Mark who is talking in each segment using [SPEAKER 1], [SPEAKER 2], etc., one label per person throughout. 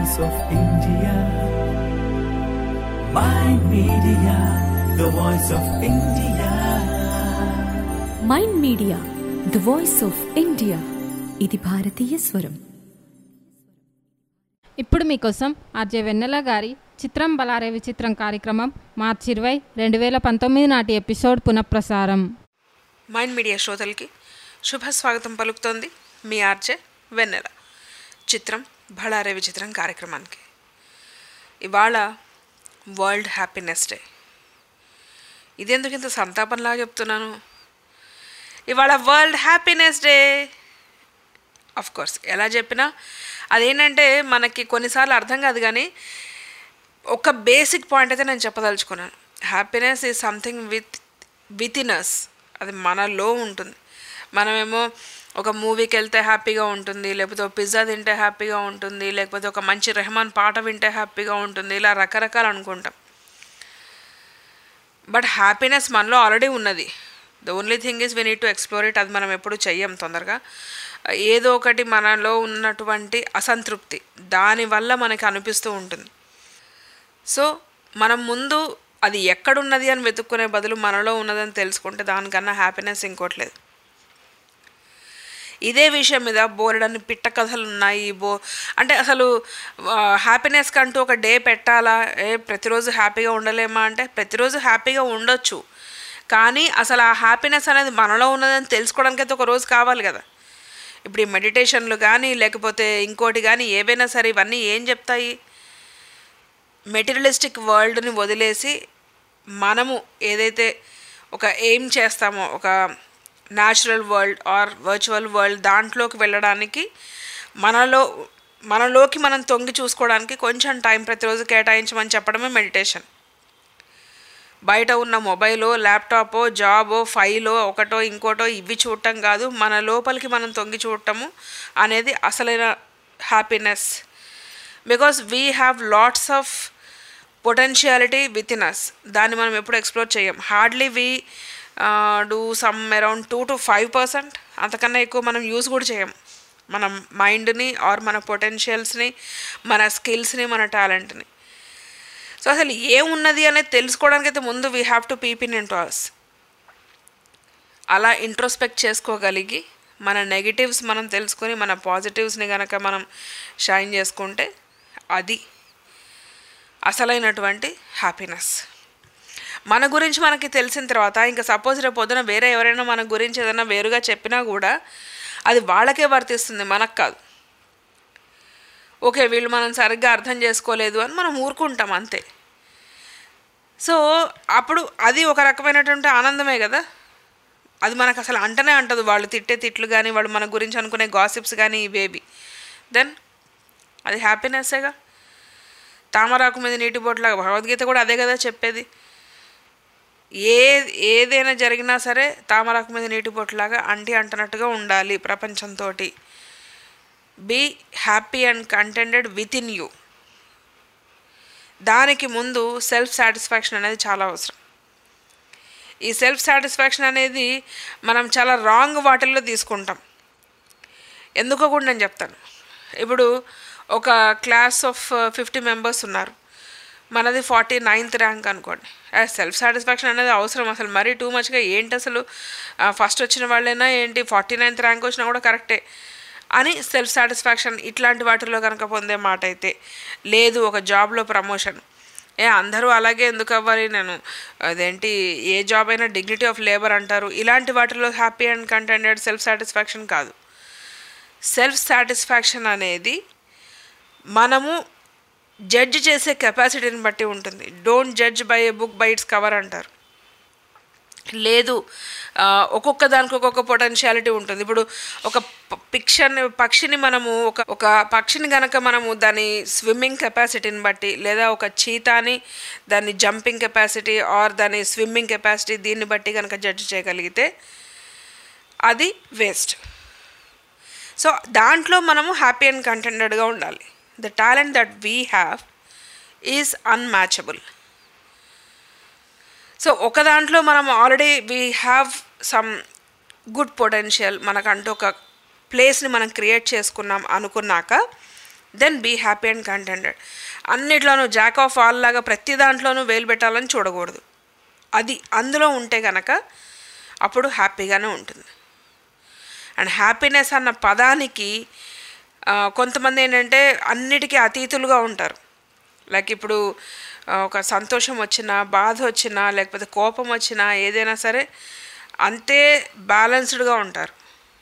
[SPEAKER 1] voice of India. My media, the voice of India.
[SPEAKER 2] Mind media the voice of India ఇది భారతీయ స్వరం
[SPEAKER 3] ఇప్పుడు మీకోసం ఆర్జే వెన్నెల గారి చిత్రం బలారే విచిత్రం కార్యక్రమం మార్చి ఇరవై రెండు వేల పంతొమ్మిది నాటి ఎపిసోడ్ పునఃప్రసారం
[SPEAKER 4] మైండ్ మీడియా శ్రోతలకి శుభ స్వాగతం పలుకుతోంది మీ ఆర్జే వెన్నెల చిత్రం బళారే విచిత్రం కార్యక్రమానికి ఇవాళ వరల్డ్ హ్యాపీనెస్ డే ఇదెందుకు ఇంత సంతాపంలాగా చెప్తున్నాను ఇవాళ World happiness Day of course ఎలా చెప్పినా అదేంటంటే మనకి కొన్నిసార్లు అర్థం కాదు కానీ ఒక బేసిక్ పాయింట్ అయితే నేను చెప్పదలుచుకున్నాను happiness is something with within us అది మనలో ఉంటుంది మనమేమో ఒక మూవీకి వెళ్తే హ్యాపీగా ఉంటుంది లేకపోతే ఒక పిజ్జా తింటే హ్యాపీగా ఉంటుంది లేకపోతే ఒక మంచి రెహమాన్ పాట వింటే హ్యాపీగా ఉంటుంది ఇలా రకరకాలు అనుకుంటాం బట్ హ్యాపీనెస్ మనలో ఆల్రెడీ ఉన్నది the only thing is we need to explore it అది మనం ఎప్పుడు చెయ్యం తొందరగా ఏదో ఒకటి మనలో ఉన్నటువంటి అసంతృప్తి దానివల్ల మనకి అనిపిస్తూ ఉంటుంది సో మనం ముందు అది ఎక్కడున్నది అని వెతుక్కునే బదులు మనలో ఉన్నదని తెలుసుకుంటే దానికన్నా హ్యాపీనెస్ ఇంకోట్లేదు ఇదే విషయం మీద బోలెడన్ని పిట్ట కథలు ఉన్నాయి బో అంటే అసలు హ్యాపీనెస్ కంటూ ఒక డే పెట్టాలా ఏ ప్రతిరోజు హ్యాపీగా ఉండలేమా అంటే ప్రతిరోజు హ్యాపీగా ఉండొచ్చు కానీ అసలు ఆ హ్యాపీనెస్ అనేది మనలో ఉన్నదని తెలుసుకోవడానికి అయితే ఒక రోజు కావాలి కదా ఇప్పుడు ఈ మెడిటేషన్లు కానీ లేకపోతే ఇంకోటి కానీ ఏవైనా సరే ఇవన్నీ ఏం చెప్తాయి మెటీరియలిస్టిక్ వరల్డ్ని వదిలేసి మనము ఏదైతే ఒక ఎయిమ్ చేస్తామో ఒక natural world or virtual world దాంట్లోకి వెళ్ళడానికి మనలో మనలోకి మనం తొంగి చూసుకోవడానికి కొంచెం టైం ప్రతిరోజు కేటాయించమని చెప్పడమే మెడిటేషన్ బయట ఉన్న మొబైలో ల్యాప్టాపో జాబో ఫైలో ఒకటో ఇంకోటో ఇవి చూడటం కాదు మన లోపలికి మనం తొంగి చూడటము అనేది అసలైన happiness because we have lots of potentiality within us దాన్ని మనం ఎప్పుడు ఎక్స్ప్లోర్ చేయం hardly we do some around two to five percent అంతకన్నా ఎక్కువ మనం యూజ్ కూడా చేయం మన మైండ్ని ఆర్ మన పొటెన్షియల్స్ని మన స్కిల్స్ని మన టాలెంట్ని సో అసలు ఏమున్నది అనేది తెలుసుకోవడానికి అయితే ముందు we have to peep in into us అలా ఇంట్రోస్పెక్ట్ చేసుకోగలిగి మన నెగిటివ్స్ మనం తెలుసుకొని మన పాజిటివ్స్ని కనుక మనం షైన్ చేసుకుంటే అది అసలైనటువంటి హ్యాపీనెస్ మన గురించి మనకి తెలిసిన తర్వాత ఇంకా సపోజ్ రేపు పొద్దున వేరే ఎవరైనా మన గురించి ఏదైనా వేరుగా చెప్పినా కూడా అది వాళ్ళకే వర్తిస్తుంది మనకు కాదు ఓకే వీళ్ళు మనం సరిగ్గా అర్థం చేసుకోలేదు అని మనం ఊరుకుంటాం అంతే సో అప్పుడు అది ఒక రకమైనటువంటి ఆనందమే కదా అది మనకు అసలు అంటనే అంటదు వాళ్ళు తిట్టే తిట్లు కానీ వాళ్ళు మన గురించి అనుకునే గాసిప్స్ కానీ ఇవేవి దెన్ అది హ్యాపీనెస్సేగా తామరాకు మీద నీటి బొట్లాగా భగవద్గీత కూడా అదే కదా చెప్పేది ఏ ఏదైనా జరిగినా సరే తామరాకు మీద నీటి బొట్లాగా అంటి అంటున్నట్టుగా ఉండాలి ప్రపంచంతో be happy and contented within you దానికి ముందు సెల్ఫ్ సాటిస్ఫాక్షన్ అనేది చాలా అవసరం ఈ సెల్ఫ్ సాటిస్ఫాక్షన్ అనేది మనం చాలా రాంగ్ వాటిల్లో తీసుకుంటాం ఎందుకో కూడా నేను చెప్తాను ఇప్పుడు ఒక క్లాస్ ఆఫ్ ఫిఫ్టీ మెంబర్స్ ఉన్నారు మనది ఫార్టీ నైన్త్ ర్యాంక్ అనుకోండి సెల్ఫ్ సాటిస్ఫాక్షన్ అనేది అవసరం అసలు మరీ టూ మచ్గా ఏంటి అసలు ఫస్ట్ వచ్చిన వాళ్ళైనా ఏంటి ఫార్టీ నైన్త్ ర్యాంక్ వచ్చినా కూడా కరెక్టే అని సెల్ఫ్ సాటిస్ఫాక్షన్ ఇట్లాంటి వాటిలో కనుక పొందే మాట అయితే లేదు ఒక జాబ్లో ప్రమోషన్ ఏ అందరూ అలాగే ఎందుకు అవ్వాలి నేను అదేంటి ఏ జాబ్ అయినా డిగ్నిటీ ఆఫ్ లేబర్ అంటారు ఇలాంటి వాటిలో happy and contented self satisfaction కాదు సెల్ఫ్ సాటిస్ఫాక్షన్ అనేది మనము జడ్జ్ చేసే కెపాసిటీని బట్టి ఉంటుంది don't judge by a book by its cover అంటారు లేదు ఒక్కొక్క దానికి ఒక్కొక్క పొటెన్షియాలిటీ ఉంటుంది ఇప్పుడు ఒక పిక్చర్ని పక్షిని మనము ఒక ఒక పక్షిని కనుక మనము దాని స్విమ్మింగ్ కెపాసిటీని బట్టి లేదా ఒక చీతాని దాని జంపింగ్ కెపాసిటీ ఆర్ దాని స్విమ్మింగ్ కెపాసిటీ దీన్ని బట్టి కనుక జడ్జ్ చేయగలిగితే అది వేస్ట్ సో దాంట్లో మనము హ్యాపీ అండ్ కంటెంటెడ్గా ఉండాలి the talent that we have is unmatchable so ఒక దాంట్లో మనం already we have some good potential మనకంటూ ఒక ప్లేస్ని మనం క్రియేట్ చేసుకున్నాం అనుకున్నాక then be happy and contented అన్నిట్లోనూ జాక్ ఆఫ్ ఆల్ లాగా ప్రతి దాంట్లోనూ వేలు పెట్టాలని చూడకూడదు అది అందులో ఉంటే కనుక అప్పుడు హ్యాపీగానే ఉంటుంది అండ్ హ్యాపీనెస్ అన్న పదానికి ఆ, కొంతమంది ఏంటంటే అన్నిటికీ అతీతులుగా ఉంటారు లైక్ ఇప్పుడు ఆ, ఒక సంతోషం వచ్చినా బాధ వచ్చినా లేకపోతే కోపం వచ్చినా ఏదైనా సరే అంతే బ్యాలెన్స్డ్గా ఉంటారు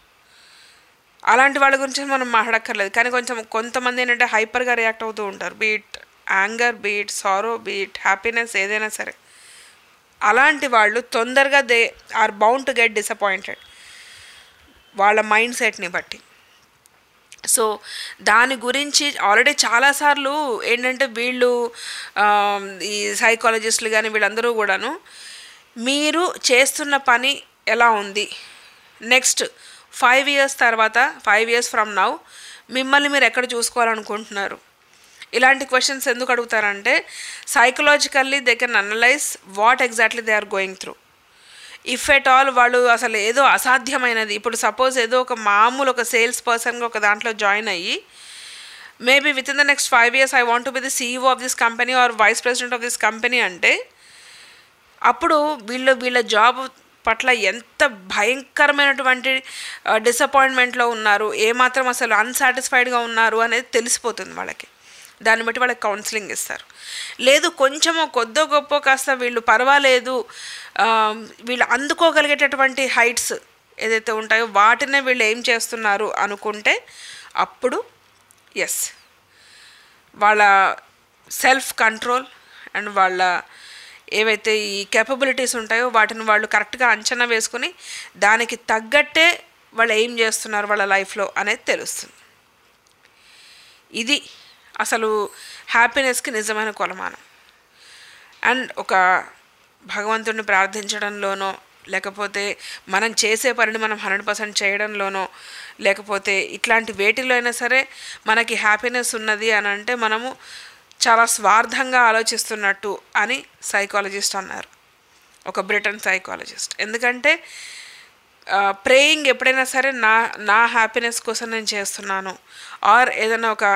[SPEAKER 4] అలాంటి వాళ్ళ గురించి మనం మాట్లాడక్కర్లేదు కానీ కొంచెం కొంతమంది ఏంటంటే హైపర్గా రియాక్ట్ అవుతూ ఉంటారు be it anger be it sorrow be it happiness ఏదైనా సరే అలాంటి వాళ్ళు తొందరగా they are bound to get disappointed వాళ్ళ మైండ్ సెట్ని బట్టి సో దాని గురించి ఆల్రెడీ చాలాసార్లు ఏంటంటే వీళ్ళు ఆ, ఈ సైకాలజిస్టులు కానీ వీళ్ళందరూ కూడాను మీరు చేస్తున్న పని ఎలా ఉంది నెక్స్ట్ ఫైవ్ ఇయర్స్ తర్వాత ఫైవ్ ఇయర్స్ ఫ్రమ్ నౌ మిమ్మల్ని మీరు ఎక్కడ చూసుకోవాలనుకుంటున్నారు ఇలాంటి క్వశ్చన్స్ ఎందుకు అడుగుతారంటే psychologically they can analyse what exactly they are going through if at all వాళ్ళు అసలు ఏదో అసాధ్యమైనది ఇప్పుడు సపోజ్ ఏదో ఒక మామూలు ఒక సేల్స్ పర్సన్గా ఒక దాంట్లో జాయిన్ అయ్యి maybe within the next five years I want be the CEO of this company or vice president of this company అంటే అప్పుడు వీళ్ళు వీళ్ళ జాబ్ పట్ల ఎంత భయంకరమైనటువంటి డిసప్పాయింట్మెంట్లో ఉన్నారు ఏమాత్రం అసలు అన్సాటిస్ఫైడ్గా ఉన్నారు అనేది తెలిసిపోతుంది వాళ్ళకి దాన్ని బట్టి వాళ్ళకి కౌన్సిలింగ్ ఇస్తారు లేదు కొంచెమో కొద్దో గొప్ప కాస్త వీళ్ళు పర్వాలేదు ఆ, వీళ్ళు అందుకోగలిగేటటువంటి హైట్స్ ఏదైతే ఉంటాయో వాటినే వీళ్ళు ఏం చేస్తున్నారు అనుకుంటే అప్పుడు ఎస్ వాళ్ళ సెల్ఫ్ కంట్రోల్ అండ్ వాళ్ళ ఏవైతే ఈ కేపబిలిటీస్ ఉంటాయో వాటిని వాళ్ళు కరెక్ట్గా అంచనా వేసుకుని దానికి తగ్గట్టే వాళ్ళు ఏం చేస్తున్నారు వాళ్ళ లైఫ్లో అనేది తెలుస్తుంది ఇది అసలు హ్యాపీనెస్కి నిజమైన కొలమానం అండ్ ఒక భగవంతుడిని ప్రార్థించడంలోనో లేకపోతే మనం చేసే పనిని మనం హండ్రెడ్ పర్సెంట్ చేయడంలోనో లేకపోతే ఇట్లాంటి వేటిలో అయినా సరే మనకి హ్యాపీనెస్ ఉన్నది అని అంటే మనము చాలా స్వార్థంగా ఆలోచిస్తున్నట్టు అని సైకాలజిస్ట్ అన్నారు ఒక బ్రిటన్ సైకాలజిస్ట్ ఎందుకంటే ప్రేయింగ్ ఎప్పుడైనా సరే నా నా హ్యాపీనెస్ కోసం నేను చేస్తున్నాను ఆర్ ఏదైనా ఒక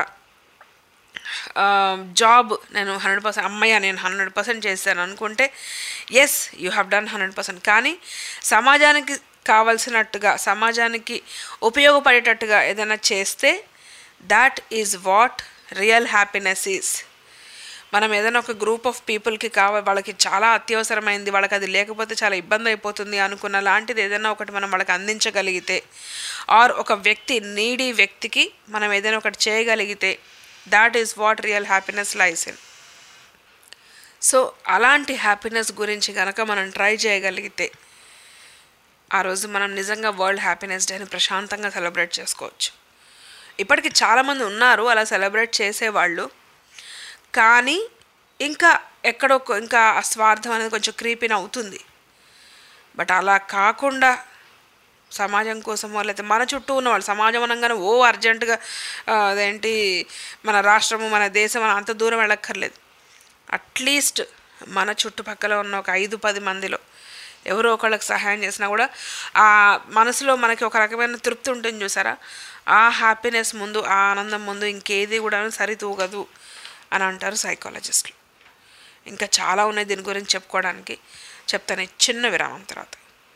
[SPEAKER 4] జాబ్ నేను హండ్రెడ్ పర్సెంట్ అమ్మయ్య నేను హండ్రెడ్ పర్సెంట్ చేశాను అనుకుంటే yes you have done hundred percent కానీ సమాజానికి కావలసినట్టుగా సమాజానికి ఉపయోగపడేటట్టుగా ఏదైనా చేస్తే that is what real happiness is మనం ఏదైనా ఒక గ్రూప్ ఆఫ్ పీపుల్కి కావ వాళ్ళకి చాలా అత్యవసరమైంది వాళ్ళకి అది లేకపోతే చాలా ఇబ్బంది అయిపోతుంది అనుకున్న లాంటిది ఏదైనా ఒకటి మనం వాళ్ళకి అందించగలిగితే ఆర్ ఒక వ్యక్తి నీడీ వ్యక్తికి మనం ఏదైనా ఒకటి చేయగలిగితే that is what real happiness lies in so అలాంటి హ్యాపీనెస్ గురించి కనుక మనం ట్రై చేయగలిగితే ఆ రోజు మనం నిజంగా వరల్డ్ హ్యాపీనెస్ డేని ప్రశాంతంగా సెలబ్రేట్ చేసుకోవచ్చు ఇప్పటికి చాలామంది ఉన్నారు అలా సెలబ్రేట్ చేసేవాళ్ళు కానీ ఇంకా ఎక్కడో కొ- ఇంకా ఆ స్వార్థం అనేది కొంచెం క్రీపిన్ అవుతుంది బట్ అలా కాకుండా సమాజం కోసమో లేకపోతే మన చుట్టూ ఉన్న వాళ్ళు సమాజం అనగానే ఓ అర్జెంటుగా ఆ, అదేంటి మన రాష్ట్రము మన దేశం అని అంత దూరం వెళ్ళక్కర్లేదు అట్లీస్ట్ మన చుట్టుపక్కల ఉన్న ఒక ఐదు పది మందిలో ఎవరో ఒకళ్ళకి సహాయం చేసినా కూడా ఆ మనసులో మనకి ఒక రకమైన తృప్తి ఉంటుంది చూసారా ఆ హ్యాపీనెస్ ముందు ఆ ఆనందం ముందు ఇంకేది కూడా సరితూగదు అని అంటారు సైకాలజిస్టులు ఇంకా చాలా ఉన్నాయి దీని గురించి చెప్పుకోవడానికి చెప్తాను ఈ చిన్న విరామం తర్వాత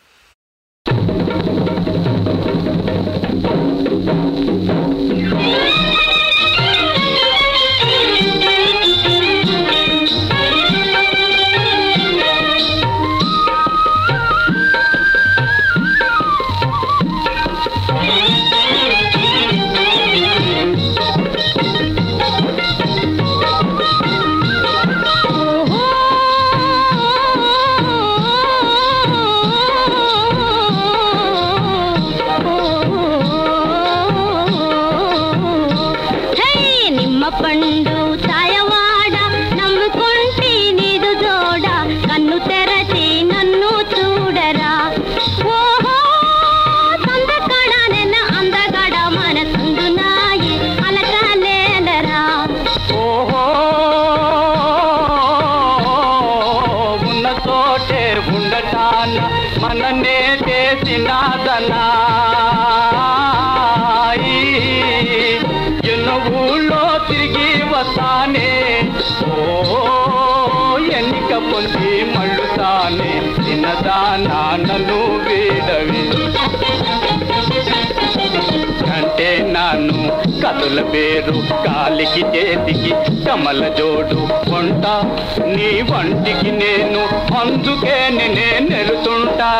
[SPEAKER 5] హే నిమ్మ పండు ఛాయవాడ నమ్ముకుంటే నీదు జోడ కన్ను తెరచి నన్ను చూడరా ఓహో సందకడ నెన్న అందగడ మన సందునాయి అలకలేలరా
[SPEAKER 6] ఓహో ఉన్న చోటే ఉండటాన మననే చేసినాదనా ఎన్న ఊళ్ళో మళ్ళుతానే ఓ ఎన్నిక పొంది మళ్ళుతానే చిన్నదానా నన్ను వీడవి అంటే నాను కథల పేరు కాలికి చేతికి కమల జోడు వంట నీ వంటికి నేను అందుకే నేనే నెలుతుంటా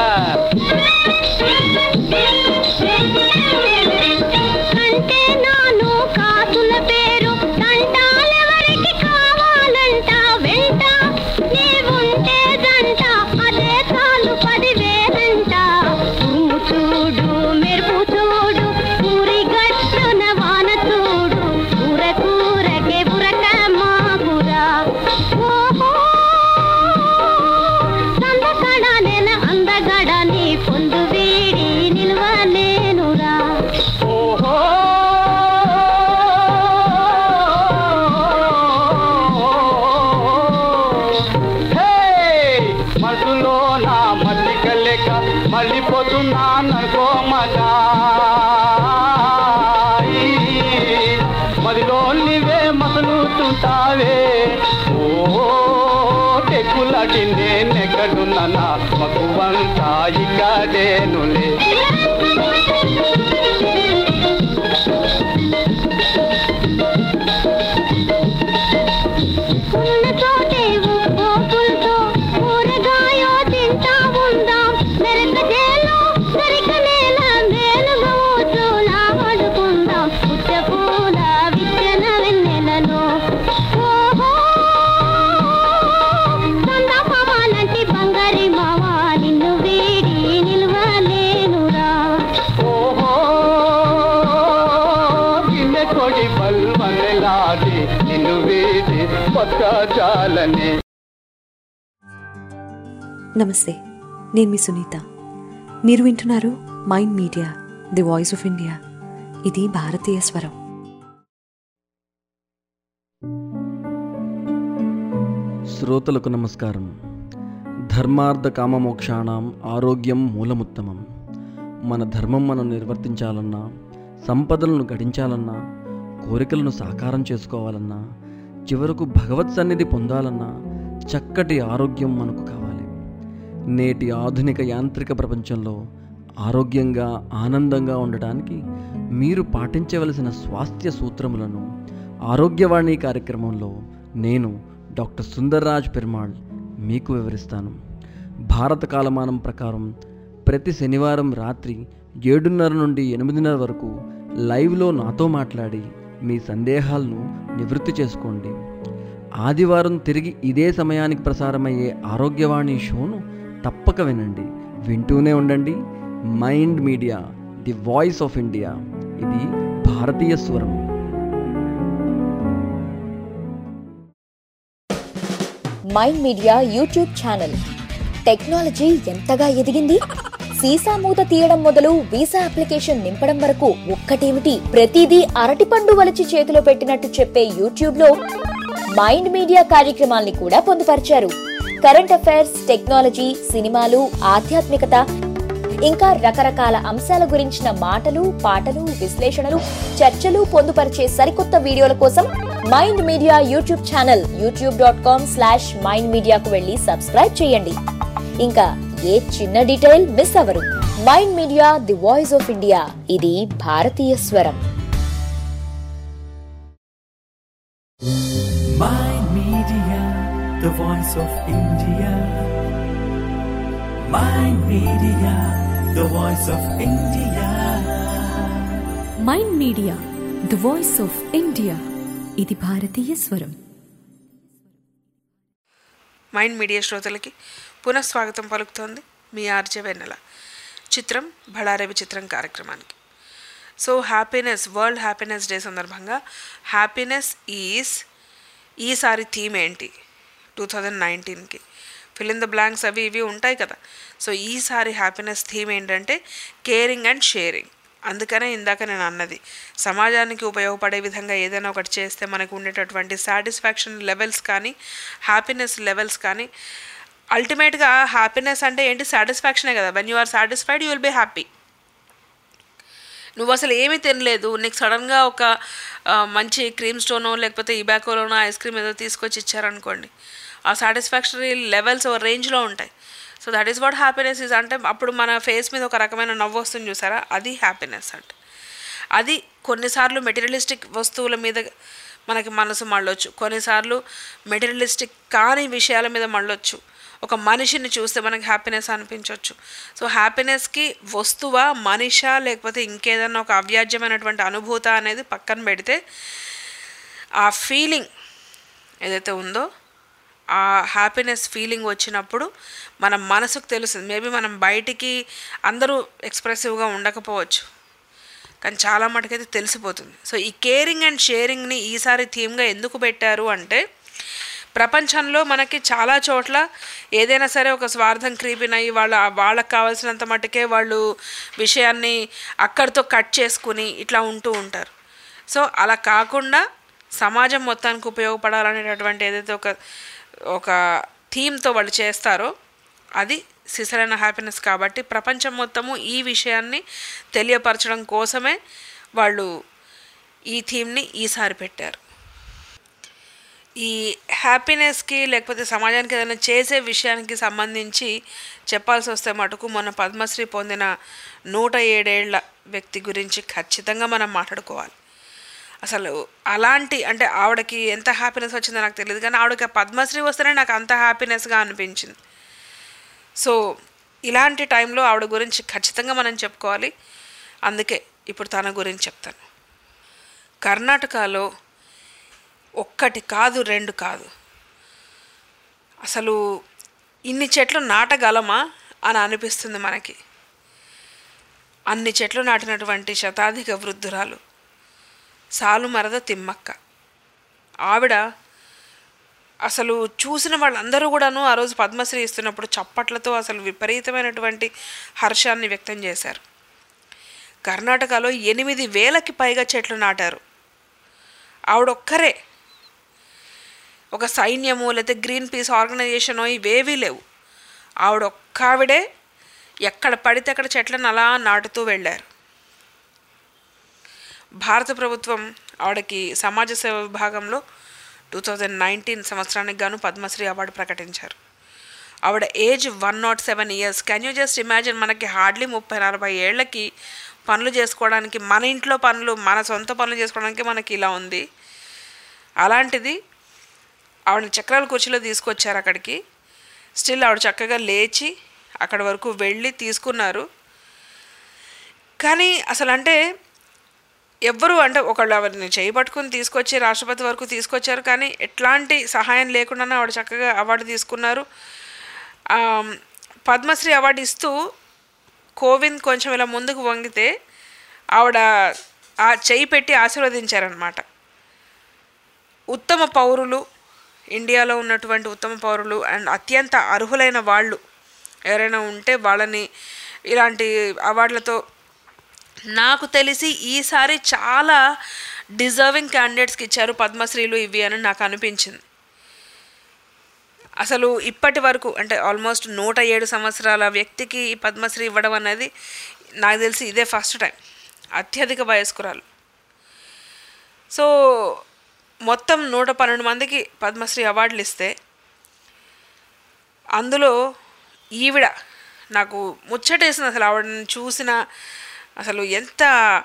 [SPEAKER 5] అంటే నాను కాసుల పేరు తంటాలెవరికి కావాలంట వెంట నీవుంటే దంట అదే చాలు పదివేలంట ఉరుము చూడు మెరుపు చూడు ఊరి గట్టున వాన చూడు ఊర కూరకే ఉరక మాగురా ఓహో సందకడ నెల అందగడ నీ పొందు వీడి నిల్వలేనురా
[SPEAKER 6] ఓహో హే! మనసులో నా మల్లిక లెక్క మళ్ళీపోతున్నా ననుకో మగా మదిలో నీవే మసలుతుంటావే ఓ టెక్కులాటి నేనెక్కడున్నా మగువంతా ఇక్కడేనులే
[SPEAKER 5] ఉన్న చోటే ఉప్పోపులతో ఊరగాయో తింటా ఉందాం మెరక చేలో మెరక నేల మేలుగా ఊచూలా ఆడుకుందాం పుట్ట పూల విచ్చన వెన్నెలలో ఓహో సంద మామాలంటి బంగారి మావా నిన్ను వీడి నిల్వలేనురా
[SPEAKER 6] ఓహో గిన్నె కొడి బల్వనలాడి నిన్ను వీడి పక్క చాలని
[SPEAKER 2] నమస్తే నేను మీ సునీత మీరు వింటున్నారు mind media the voice of India ఇది భారతీయ స్వరం
[SPEAKER 7] శ్రోతలకు నమస్కారం ధర్మార్థ కామమోక్షాణం ఆరోగ్యం మూలముత్తమం మన ధర్మం మనం నిర్వర్తించాలన్నా సంపదలను గడించాలన్నా కోరికలను సాకారం చేసుకోవాలన్నా చివరకు భగవత్ సన్నిధి పొందాలన్నా చక్కటి ఆరోగ్యం మనకు కావాలి నేటి ఆధునిక యాంత్రిక ప్రపంచంలో ఆరోగ్యంగా ఆనందంగా ఉండటానికి మీరు పాటించవలసిన స్వాస్థ్య సూత్రములను ఆరోగ్యవాణి కార్యక్రమంలో నేను డాక్టర్ సుందర్రాజ్ పెరుమాళ్ మీకు వివరిస్తాను భారత కాలమానం ప్రకారం ప్రతి శనివారం రాత్రి ఏడున్నర నుండి ఎనిమిదిన్నర వరకు లైవ్లో నాతో మాట్లాడి మీ సందేహాలను నివృత్తి చేసుకోండి ఆదివారం తిరిగి ఇదే సమయానికి ప్రసారమయ్యే ఆరోగ్యవాణి షోను తప్పక వినండి వింటూనే ఉండండి mind media the voice of India ఇది భారతీయ స్వరం
[SPEAKER 8] mind media YouTube channel technology ఎంతగా ఎదిగింది సీసా మూత తీయడం మొదలు వీసా అప్లికేషన్ నింపడం వరకు ఒక్కటేమిటి ప్రతిదీ అరటిపండు వలిచి చేతిలో పెట్టినట్టు చెప్పే యూట్యూబ్ లో మైండ్ మీడియా కార్యక్రమాల్ని కూడా పొందుపరిచారు కరెంట్ అఫైర్స్ టెక్నాలజీ సినిమాలు ఆధ్యాత్మికత ఇంకా రకరకాల అంశాల గురించిన మాటలు పాటలు విశ్లేషణలు చర్చలు పొందుపరిచే సరికొత్త వీడియోల కోసం mind media YouTube channel YouTube dot com slash mind మీడియాకు వెళ్ళి సబ్స్క్రైబ్ చేయండి ఇంకా ఏ చిన్న డీటెయిల్ మిస్ అవ్వరు mind media the voice of India ఇది భారతీయ స్వరం
[SPEAKER 1] Mind Media, the voice of India. Mind Media, the voice of India.
[SPEAKER 2] Mind media the voice of India ఇది భారతీయ స్వరం
[SPEAKER 4] మైండ్ మీడియా శ్రోతలకి పునఃస్వాగతం పలుకుతోంది మీ ఆర్జే వెన్నెల చిత్రం బళారవి చిత్రం కార్యక్రమానికి so happiness world happiness day సందర్భంగా హ్యాపీనెస్ ఈజ్ ఈసారి థీమ్ ఏంటి టూ థౌజండ్ నైన్టీన్కి ఫిల్ ఇన్ ద బ్లాంక్స్ అవి ఇవి ఉంటాయి కదా సో ఈసారి హ్యాపీనెస్ థీమ్ ఏంటంటే కేరింగ్ అండ్ షేరింగ్ అందుకనే ఇందాక నేను అన్నది సమాజానికి ఉపయోగపడే విధంగా ఏదైనా ఒకటి చేస్తే మనకు ఉండేటటువంటి సాటిస్ఫాక్షన్ లెవెల్స్ కానీ హ్యాపీనెస్ లెవెల్స్ కానీ అల్టిమేట్గా హ్యాపీనెస్ అంటే ఏంటి సాటిస్ఫాక్షనే కదా when you are satisfied you will be happy నువ్వు అసలు ఏమీ తినలేదు నీకు సడన్గా ఒక ఆ, మంచి క్రీమ్ స్టోనో లేకపోతే ఇబాకోలోనో ఐస్ క్రీమ్ ఏదో తీసుకొచ్చి ఇచ్చారనుకోండి ఆ సాటిస్ఫాక్షనరీ లెవెల్స్ ఓ రేంజ్లో ఉంటాయి so that is what happiness is అంటే అప్పుడు మన ఫేస్ మీద ఒక రకమైన నవ్వు వస్తుంది చూసారా అది హ్యాపీనెస్ అంటే అది కొన్నిసార్లు మెటీరియలిస్టిక్ వస్తువుల మీద మనకి మనసు మళ్ళొచ్చు కొన్నిసార్లు మెటీరియలిస్టిక్ కాని విషయాల మీద మళ్ళొచ్చు ఒక మనిషిని చూస్తే మనకి హ్యాపీనెస్ అనిపించవచ్చు సో హ్యాపీనెస్కి వస్తువా మనిషా లేకపోతే ఇంకేదన్నా ఒక అవ్యాజ్యమైనటువంటి అనుభూత అనేది పక్కన పెడితే ఆ ఫీలింగ్ ఏదైతే ఉందో ఆ హ్యాపీనెస్ ఫీలింగ్ వచ్చినప్పుడు మన మనసుకు తెలుస్తుంది మేబీ మనం బయటికి అందరూ ఎక్స్ప్రెసివ్గా ఉండకపోవచ్చు కానీ చాలా మటుకైతే తెలిసిపోతుంది సో ఈ కేరింగ్ అండ్ షేరింగ్ని ఈసారి థీమ్గా ఎందుకు పెట్టారు అంటే ప్రపంచంలో మనకి చాలా చోట్ల ఏదైనా సరే ఒక స్వార్థం క్రీపిన్ అయ్యి వాళ్ళ వాళ్ళకి కావాల్సినంత మట్టుకే వాళ్ళు విషయాన్ని అక్కడితో కట్ చేసుకుని ఇట్లా ఉంటూ ఉంటారు సో అలా కాకుండా సమాజం మొత్తానికి ఉపయోగపడాలనేటటువంటి ఏదైతే ఒక ఒక థీమ్తో వాళ్ళు చేస్తారో అది సిసలైన హ్యాపీనెస్ కాబట్టి ప్రపంచం మొత్తము ఈ విషయాన్ని తెలియపరచడం కోసమే వాళ్ళు ఈ థీమ్ని ఈసారి పెట్టారు ఈ హ్యాపీనెస్కి లేకపోతే సమాజానికి ఏదైనా చేసే విషయానికి సంబంధించి చెప్పాల్సి వస్తే మటుకు మొన్న పద్మశ్రీ పొందిన నూట ఏడేళ్ల వ్యక్తి గురించి ఖచ్చితంగా మనం మాట్లాడుకోవాలి అసలు అలాంటి అంటే ఆవిడకి ఎంత హ్యాపీనెస్ వచ్చిందో నాకు తెలియదు కానీ ఆవిడకి ఆ పద్మశ్రీ వస్తేనే నాకు అంత హ్యాపీనెస్గా అనిపించింది సో ఇలాంటి టైంలో ఆవిడ గురించి ఖచ్చితంగా మనం చెప్పుకోవాలి అందుకే ఇప్పుడు తన గురించి చెప్తాను కర్ణాటకలో ఒక్కటి కాదు రెండు కాదు అసలు ఇన్ని చెట్లు నాటగలమా అని అనిపిస్తుంది మనకి అన్ని చెట్లు నాటినటువంటి శతాధిక వృద్ధురాలు సాలుమరద తిమ్మక్క ఆవిడ అసలు చూసిన వాళ్ళందరూ కూడాను ఆ రోజు పద్మశ్రీ ఇస్తున్నప్పుడు చప్పట్లతో అసలు విపరీతమైనటువంటి హర్షాన్ని వ్యక్తం చేశారు కర్ణాటకలో ఎనిమిది వేలకి పైగా చెట్లు నాటారు ఆవిడొక్కరే ఒక సైన్యము లేకపోతే గ్రీన్ పీస్ ఆర్గనైజేషనో ఇవేవీ లేవు ఆవిడొక్కావిడే ఎక్కడ పడితే అక్కడ చెట్లను అలా నాటుతూ వెళ్ళారు భారత ప్రభుత్వం ఆవిడకి సమాజ సేవ విభాగంలో టూ థౌజండ్ నైన్టీన్ సంవత్సరానికి గాను పద్మశ్రీ అవార్డు ప్రకటించారు ఆవిడ age one naught seven years can you just imagine మనకి హార్డ్లీ ముప్పై నలభై ఏళ్ళకి పనులు చేసుకోవడానికి మన ఇంట్లో పనులు మన సొంత పనులు చేసుకోవడానికి మనకి ఇలా ఉంది అలాంటిది ఆవిడని చక్రాల కుర్చీలో తీసుకొచ్చారు అక్కడికి స్టిల్ ఆవిడ చక్కగా లేచి అక్కడి వరకు వెళ్ళి తీసుకున్నారు కానీ అసలు అంటే ఎవ్వరు అంటే ఒకళ్ళు ఆవిడని చేయి పట్టుకుని తీసుకొచ్చి రాష్ట్రపతి వరకు తీసుకొచ్చారు కానీ ఎట్లాంటి సహాయం లేకుండానే ఆవిడ చక్కగా అవార్డు తీసుకున్నారు ఆమ్, పద్మశ్రీ అవార్డు ఇస్తూ కోవింద్ కొంచెం ఇలా ముందుకు వంగితే ఆవిడ ఆ చేయి పెట్టి ఆశీర్వదించారనమాట ఉత్తమ పౌరులు ఇండియాలో ఉన్నటువంటి ఉత్తమ పౌరులు అండ్ అత్యంత అర్హులైన వాళ్ళు ఎవరైనా ఉంటే వాళ్ళని ఇలాంటి అవార్డులతో నాకు తెలిసి ఈసారి చాలా డిజర్వింగ్ క్యాండిడేట్స్కి ఇచ్చారు పద్మశ్రీలు ఇవి అని నాకు అనిపించింది అసలు ఇప్పటి వరకు అంటే ఆల్మోస్ట్ నూట ఏడు సంవత్సరాల వ్యక్తికి ఈ పద్మశ్రీ ఇవ్వడం అనేది నాకు తెలిసి ఇదే ఫస్ట్ టైం అత్యధిక వయస్కురాలు సో మొత్తం నూట పన్నెండు మందికి పద్మశ్రీ అవార్డులు ఇస్తే అందులో ఈవిడ నాకు ముచ్చటేసింది అసలు ఆవిడని చూసిన అసలు ఎంత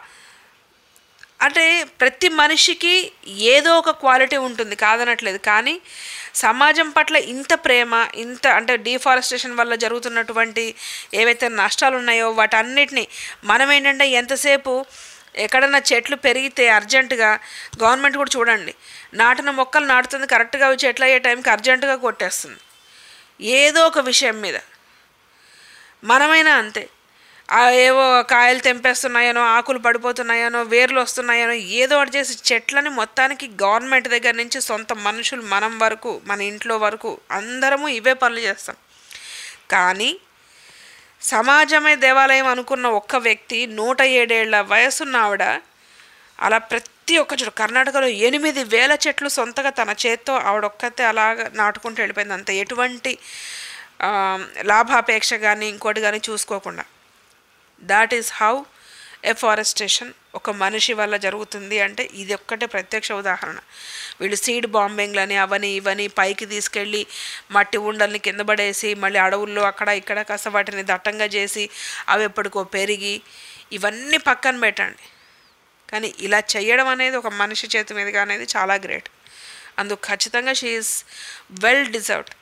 [SPEAKER 4] అంటే ప్రతి మనిషికి ఏదో ఒక క్వాలిటీ ఉంటుంది కాదనట్లేదు కానీ సమాజం పట్ల ఇంత ప్రేమ ఇంత అంటే డీఫారెస్టేషన్ వల్ల జరుగుతున్నటువంటి ఏవైతే నష్టాలు ఉన్నాయో వాటన్నిటిని మనం ఏంటంటే ఎంతసేపు ఎక్కడన్నా చెట్లు పెరిగితే అర్జెంటుగా గవర్నమెంట్ కూడా చూడండి నాటిన మొక్కలు నాటుతుంది కరెక్ట్గా అవి చెట్లు అయ్యే టైంకి అర్జెంటుగా కొట్టేస్తుంది ఏదో ఒక విషయం మీద మనమైనా అంతే ఆ ఏవో కాయలు తెంపేస్తున్నాయనో ఆకులు పడిపోతున్నాయనో వేర్లు వస్తున్నాయనో ఏదో ఒకటి చేసి చెట్లని మొత్తానికి గవర్నమెంట్ దగ్గర నుంచి సొంత మనుషులు మనం వరకు మన ఇంట్లో వరకు అందరము ఇవే పనులు చేస్తాం కానీ సమాజమే దేవాలయం అనుకున్న ఒక్క వ్యక్తి నూట ఏడేళ్ల వయసున్న ఆవిడ అలా ప్రతి ఒక్క చెట్టు కర్ణాటకలో ఎనిమిది వేల చెట్లు సొంతగా తన చేత్తో ఆవిడ ఒక్కతే అలాగ నాటుకుంటూ వెళ్ళిపోయింది అంత ఎటువంటి ఆ, లాభాపేక్ష కానీ ఇంకోటి కానీ చూసుకోకుండా దాట్ ఈస్ హౌ ఎఫారెస్టేషన్ ఒక మనిషి వల్ల జరుగుతుంది అంటే ఇది ఒక్కటే ప్రత్యక్ష ఉదాహరణ వీళ్ళు సీడ్ బాంబింగ్లని అవని ఇవని పైకి తీసుకెళ్ళి మట్టి ఉండల్ని కింద పడేసి మళ్ళీ అడవుల్లో అక్కడ ఇక్కడ కాస్త వాటిని దట్టంగా చేసి అవి ఎప్పటికో పెరిగి ఇవన్నీ పక్కన పెట్టండి కానీ ఇలా చేయడం అనేది ఒక మనిషి చేతి మీదుగా అనేది చాలా గ్రేట్ అందుకు ఖచ్చితంగా షీఈస్ వెల్ డిజర్వ్డ్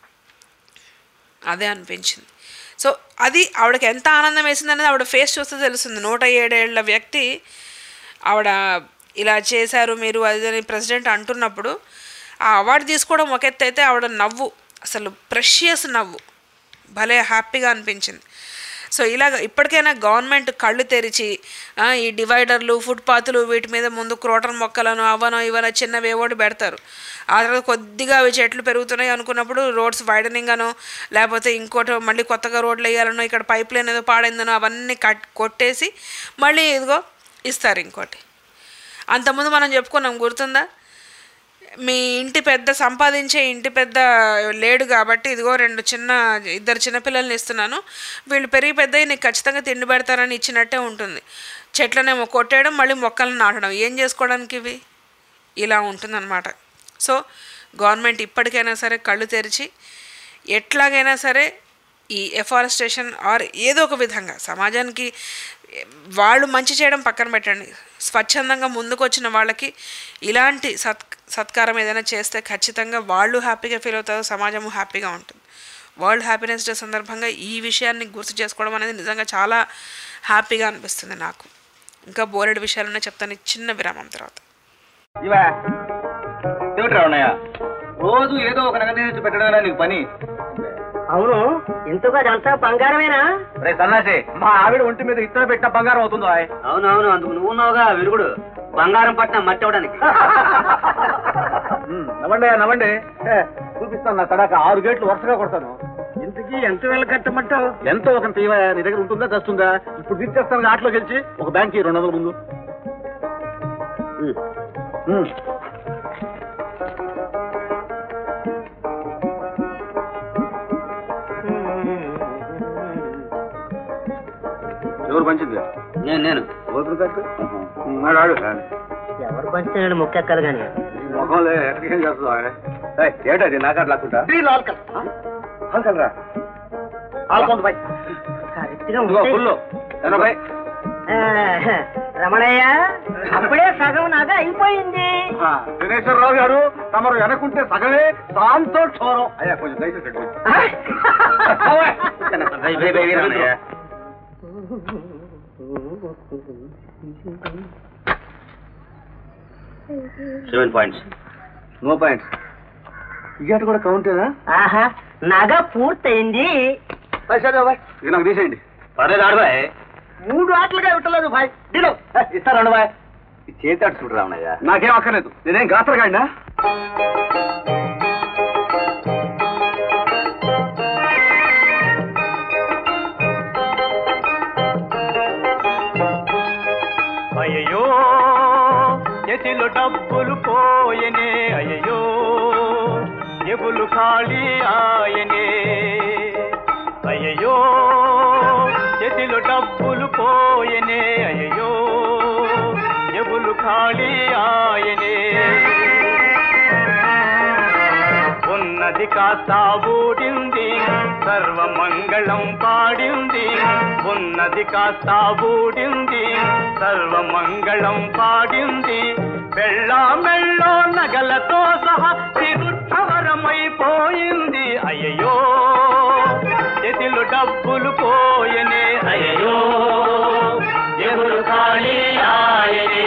[SPEAKER 4] అదే అనిపించింది సో అది ఆవిడకి ఎంత ఆనందం వేసింది అనేది ఆవిడ ఫేస్ చూస్తే తెలుస్తుంది నూట ఏడేళ్ల వ్యక్తి ఆవిడ ఇలా చేశారు మీరు అది అని ప్రెసిడెంట్ అంటున్నప్పుడు ఆ అవార్డు తీసుకోవడం ఒక ఎత్తు అయితే ఆవిడ నవ్వు అసలు ప్రెషియస్ నవ్వు భలే హ్యాపీగా అనిపించింది సో ఇలాగ ఇప్పటికైనా గవర్నమెంట్ కళ్ళు తెరిచి ఆ, ఈ డివైడర్లు ఫుట్పాత్లు వీటి మీద ముందు క్రోటన్ మొక్కలను అవనో ఇవనో చిన్నవి ఏవోటి పెడతారు ఆ తర్వాత కొద్దిగా అవి చెట్లు పెరుగుతున్నాయి అనుకున్నప్పుడు రోడ్స్ వైడనింగ్ అనో లేకపోతే ఇంకోటి మళ్ళీ కొత్తగా రోడ్లు వేయాలనో ఇక్కడ పైప్ లైన్ ఏదో పాడైందనో అవన్నీ కట్ కొట్టేసి మళ్ళీ ఇదిగో ఇస్తారు ఇంకోటి అంతకుముందు మనం చెప్పుకున్నాం గుర్తుందా మీ ఇంటి పెద్ద సంపాదించే ఇంటి పెద్ద లేడు కాబట్టి ఇదిగో రెండు చిన్న ఇద్దరు చిన్నపిల్లల్ని ఇస్తున్నాను వీళ్ళు పెరిగి పెద్దవి నీకు ఖచ్చితంగా తిండి పెడతారని ఇచ్చినట్టే ఉంటుంది చెట్లనేమో కొట్టేయడం మళ్ళీ మొక్కలను నాటడం ఏం చేసుకోవడానికి ఇవి ఇలా ఉంటుందన్నమాట సో గవర్నమెంట్ ఇప్పటికైనా సరే కళ్ళు తెరిచి ఎట్లాగైనా సరే ఈ ఎఫారెస్టేషన్ ఆర్ ఏదో ఒక విధంగా సమాజానికి వాళ్ళు మంచి చేయడం పక్కన పెట్టండి స్వచ్ఛందంగా ముందుకు వచ్చిన వాళ్ళకి ఇలాంటి సత్ సత్కారం ఏదైనా చేస్తే ఖచ్చితంగా వాళ్ళు హ్యాపీగా ఫీల్ అవుతారు సమాజము హ్యాపీగా ఉంటుంది వరల్డ్ హ్యాపీనెస్ డే సందర్భంగా ఈ విషయాన్ని గుర్తు చేసుకోవడం అనేది నిజంగా చాలా హ్యాపీగా అనిపిస్తుంది నాకు ఇంకా బోలెడు విషయాలనే చెప్తాను ఈ చిన్న విరామం తర్వాత
[SPEAKER 9] ఇవా ఏమిట్రా ఉన్నాయ రోజు ఏదో ఒక నగదు తెచ్చి పెట్టడమేనా నీకు పని
[SPEAKER 10] అవును ఇంతకు అదంతా బంగారమేనా
[SPEAKER 9] రే సన్నాసి మా ఆవిడ ఒంటి మీద ఇత్తడి పెట్టిన బంగారం అవుతుందో ఆయ్.
[SPEAKER 10] అవునవును అందుకు నువ్వు ఉన్నావుగా విరుగుడు బంగారం పట్టిన మట్టి అవడానికి
[SPEAKER 9] ఉమ్, నవ్వండి నవ్వండి హే, చూపిస్తాను నా తడాక ఆరు గేట్లు వరుసగా కొడతాను
[SPEAKER 10] ఇంతకీ ఎంత వేల కట్టమంటావు
[SPEAKER 9] ఎంతో ఒక తీవా నీ దగ్గర ఉంటుందా తెస్తుందా ఇప్పుడు తీర్చేస్తాను ఆటలో గెలిచి ఒక బ్యాంక్ రెండు వందల ముందు ఉమ్. ఉమ్. ఎవరు పంచింది
[SPEAKER 10] నేను నేను
[SPEAKER 9] ఓపిక కట్టు మరి ఆడు
[SPEAKER 10] ఎవరు పంచాడు ముక్కెక్కలు గాని
[SPEAKER 9] ఈ ముఖంలో ఎక్కడికేం చేస్తుందా ఏయ్, ఏటది నాకాడ లాక్కుంటా అంకల్ రా ఆల్కొంత బై
[SPEAKER 10] కరెక్ట్ గా
[SPEAKER 9] ఇదిగో ఫుల్ ఎనభై
[SPEAKER 10] రమణయ్య అప్పుడే సగం నాగా అయిపోయింది
[SPEAKER 9] దినేశ్వరరావు గారు తమరు వెనకుంటే సగమే దాంతో క్షోరం అయ్యా కొంచెం దయచేసి పెట్టు. బై, బై, బై, వీరన్నయ్య.
[SPEAKER 10] సెవెన్ పాయింట్స్
[SPEAKER 9] నో పాయింట్స్ ఇగట కూడా కౌంటేనా
[SPEAKER 10] ఆహా నగ పూర్తయింది
[SPEAKER 9] సరే బాయ్ ఇది నాకు తీసేయండి
[SPEAKER 10] పర్లేదు ఆడబాయ్
[SPEAKER 9] మూడు ఆటలుగా ఇవ్వలేదు బాయ్ దిను ఇస్తారండి బాయ్ చేతి అటు చూడరా ఉన్నాయా నాకేం అక్కర్లేదు నేనేం గాత్రగాడినా
[SPEAKER 6] అయ్యో చేతిలో డబ్బులు పోయనే అయ్యో ఎబులు ఖాళీ ఆయనే అయ్యో చేతిలో డబ్బులు పోయనే అయ్యో ఎబులు ఖాళీ ఆయనే ఉన్నది కాస్త ఊడింది సర్వమంగళం పాడింది ఉన్నది కాస్త ఊడింది సర్వమంగళం పాడింది వెళ్ళ మెళ్ళో నగలతో సహా తిరుక్షవరమైపోయింది అయ్యో చేతిలో డబ్బులు పోయనే అయ్యో ఎవరు ఖాళీ ఆయనే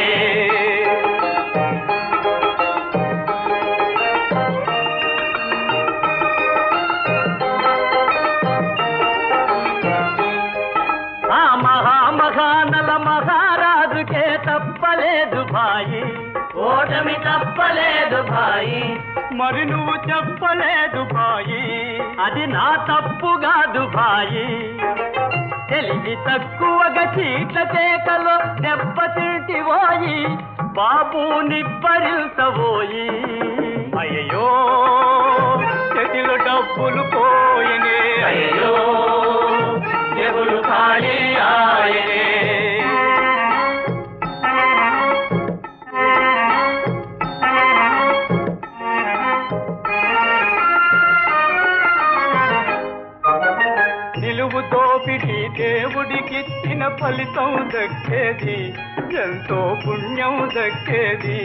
[SPEAKER 6] ఆ మహామహానల మహారాజుకే తప్పలేదు భాయి ఓటమి తప్పలేదు భాయి మరి నువ్వు చెప్పలేదు భాయి అది నా తప్పు కాదు భాయి తెలివి తక్కువగా చీట్ల చేతలో దెబ్బతింటివోయి బాబు నిబ్బరించబోయి అయ్యో చేతిలో డబ్బులు పోయినే అయ్యో జబులు ఖాళీ ఆయనే నిలువు దోపిడి దేవుడికిచ్చిన ఫలితం దక్కేది ఎంతో పుణ్యం దక్కేది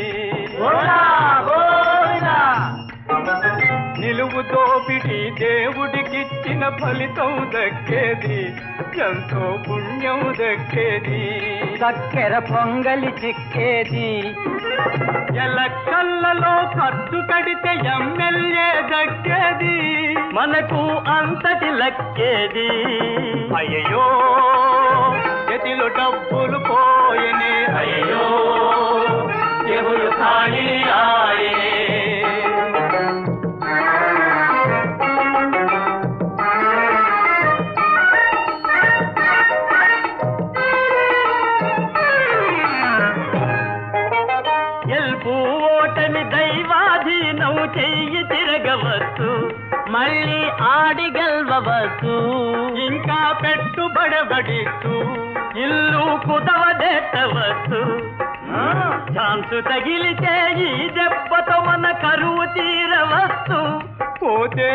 [SPEAKER 6] నిలువు దోపిడి దేవుడికిచ్చిన ఫలితం దక్కేది ఎంతో పుణ్యం దక్కేది చక్కెర పొంగలి చిక్కేది ఎలక్షన్లలో ఖర్చు కడితే ఎమ్మెల్యే దక్కేది మనకు అంతటి లక్కేది అయ్యో చేతిలో డబ్బులు పోయనే అయ్యో చెవులు ఖాళీ ఆయనే గెలుపు ఓటమి దైవాధీనం చెయ్యి తిరగవచ్చు మళ్ళీ ఆడి గెలవచ్చు ఇంకా పెట్టుబడబడిస్తూ ఇల్లు కుదవదెట్టవచ్చు ఛాన్స్ తగిలితే ఈ దెబ్బతో మన కరువు తీరవచ్చు పోతే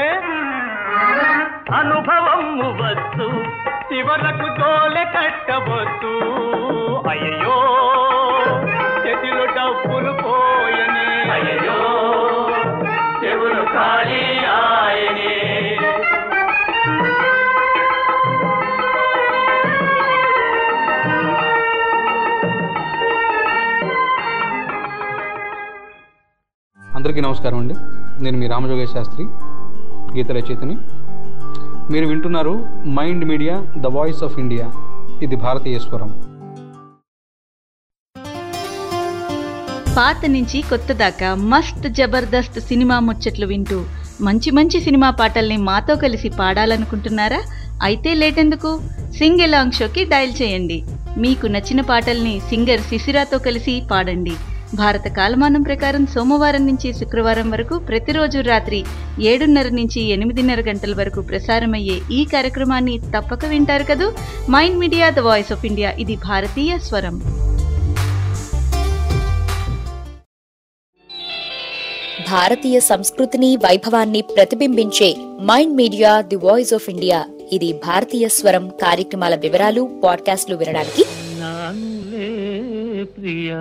[SPEAKER 6] అనుభవం వచ్చు చివరకు తోలె కట్టవచ్చు అయ్యో చేతిలో డబ్బులు పోయనే అయ్యో చెవులు ఖాళీ ఆయనే
[SPEAKER 11] అందరికీ నమస్కారం అండి నేను మీ రామజోగేశ్ శాస్త్రి గీత రచయితని మీరు వింటున్నారు mind media the voice of India ఇది భారతీయ స్వరం
[SPEAKER 12] పాత నుంచి కొత్త దాకా మస్త్ జబర్దస్త్ సినిమా ముచ్చట్లు వింటూ మంచి మంచి సినిమా పాటల్ని మాతో కలిసి పాడాలనుకుంటున్నారా అయితే లేటెందుకు సింగ్ ఎలాంగ్ షోకి డయల్ చేయండి మీకు నచ్చిన పాటల్ని సింగర్ శిశిరాతో కలిసి పాడండి భారత కాలమానం ప్రకారం సోమవారం నుంచి శుక్రవారం వరకు ప్రతిరోజు రాత్రి ఏడున్నర నుంచి ఎనిమిదిన్నర గంటల వరకు ప్రసారమయ్యే ఈ కార్యక్రమాన్ని తప్పక వింటారు కదూ mind media the voice of India ఇది భారతీయ స్వరం
[SPEAKER 8] భారతీయ సంస్కృతిని వైభవాన్ని ప్రతిబింబించే mind media the voice of India ఇది భారతీయ స్వరం కార్యక్రమాల వివరాలు పాడ్కాస్ట్లు వినడానికి
[SPEAKER 6] నానులే ప్రియ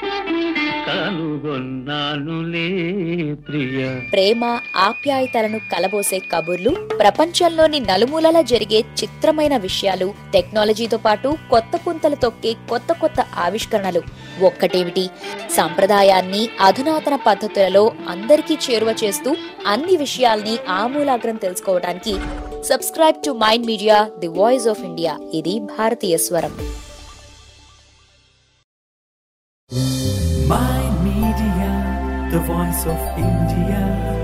[SPEAKER 6] కనుగొన్నానులే ప్రియ
[SPEAKER 8] ప్రేమ ఆప్యాయతలను కలబోసే కబుర్లు ప్రపంచంలోని నలుమూలల జరిగే చిత్రమైన విషయాలు టెక్నాలజీతో పాటు కొత్త పుంతలు తొక్కే కొత్త కొత్త ఆవిష్కరణలు ఒక్కటేమిటి సంప్రదాయాన్ని అధునాతన పద్ధతులలో అందరికీ చేరువ చేస్తూ అన్ని విషయాల్ని ఆమూలాగ్రం తెలుసుకోవడానికి subscribe to mind media the voice of India ఇది భారతీయ స్వరం
[SPEAKER 1] Mind Media, the voice of India.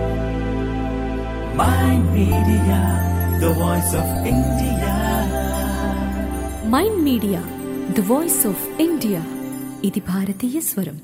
[SPEAKER 1] Mind Media, the voice of India.
[SPEAKER 2] Mind media the voice of India ఇది భారతీయ స్వరం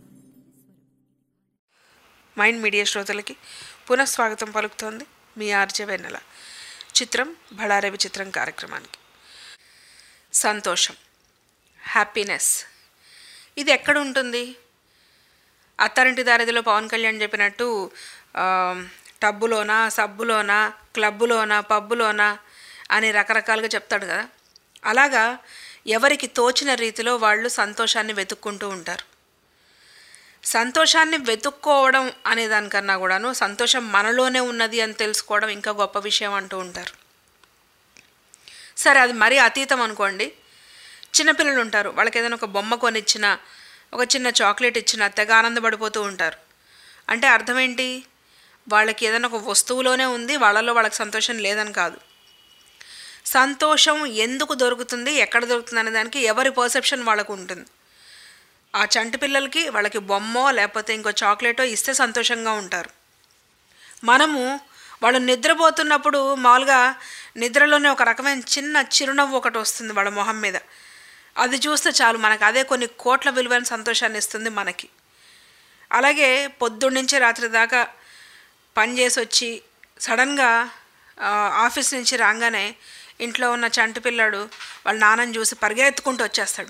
[SPEAKER 4] మైండ్ మీడియా శ్రోతలకి పునఃస్వాగతం పలుకుతోంది మీ ఆర్జే వెన్నెల చిత్రం బళారవి చిత్రం కార్యక్రమానికి సంతోషం హ్యాపీనెస్ ఇది ఎక్కడ ఉంటుంది అత్తారింటి దారిదిలో పవన్ కళ్యాణ్ చెప్పినట్టు ఆ, టబ్బులోనా సబ్బులోనా క్లబ్బులోనా పబ్బులోనా అని రకరకాలుగా చెప్తాడు కదా అలాగా ఎవరికి తోచిన రీతిలో వాళ్ళు సంతోషాన్ని వెతుక్కుంటూ ఉంటారు సంతోషాన్ని వెతుక్కోవడం అనే దానికన్నా కూడాను సంతోషం మనలోనే ఉన్నది అని తెలుసుకోవడం ఇంకా గొప్ప విషయం అంటూ ఉంటారు సరే అది మరీ అతీతం అనుకోండి చిన్నపిల్లలు ఉంటారు వాళ్ళకి ఏదైనా ఒక బొమ్మ కొనిచ్చినా ఒక చిన్న చాక్లెట్ ఇచ్చినా తెగ ఆనందపడిపోతూ ఉంటారు అంటే అర్థం ఏంటి వాళ్ళకి ఏదైనా ఒక వస్తువులోనే ఉంది వాళ్ళలో వాళ్ళకి సంతోషం లేదని కాదు సంతోషం ఎందుకు దొరుకుతుంది ఎక్కడ దొరుకుతుంది అనే దానికి ఎవరి పర్సెప్షన్ వాళ్ళకు ఉంటుంది ఆ చంటి పిల్లలకి వాళ్ళకి బొమ్మో లేకపోతే ఇంకో చాక్లెటో ఇస్తే సంతోషంగా ఉంటారు మనము వాళ్ళు నిద్రపోతున్నప్పుడు మామూలుగా నిద్రలోనే ఒక రకమైన చిన్న చిరునవ్వు ఒకటి వస్తుంది వాళ్ళ మొహం మీద అది చూస్తే చాలు మనకు అదే కొన్ని కోట్ల విలువైన సంతోషాన్ని ఇస్తుంది మనకి అలాగే పొద్దున్న నుంచి రాత్రి దాకా పని చేసి వచ్చి సడన్గా ఆ, ఆఫీస్ నుంచి రాగానే ఇంట్లో ఉన్న చంటి పిల్లాడు వాళ్ళ నాన్నని చూసి పరిగెత్తుకుంటూ వచ్చేస్తాడు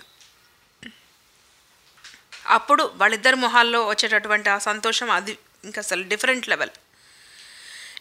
[SPEAKER 4] అప్పుడు వాళ్ళిద్దరి మొహాల్లో వచ్చేటటువంటి ఆ సంతోషం అది ఇంకా అసలు డిఫరెంట్ లెవెల్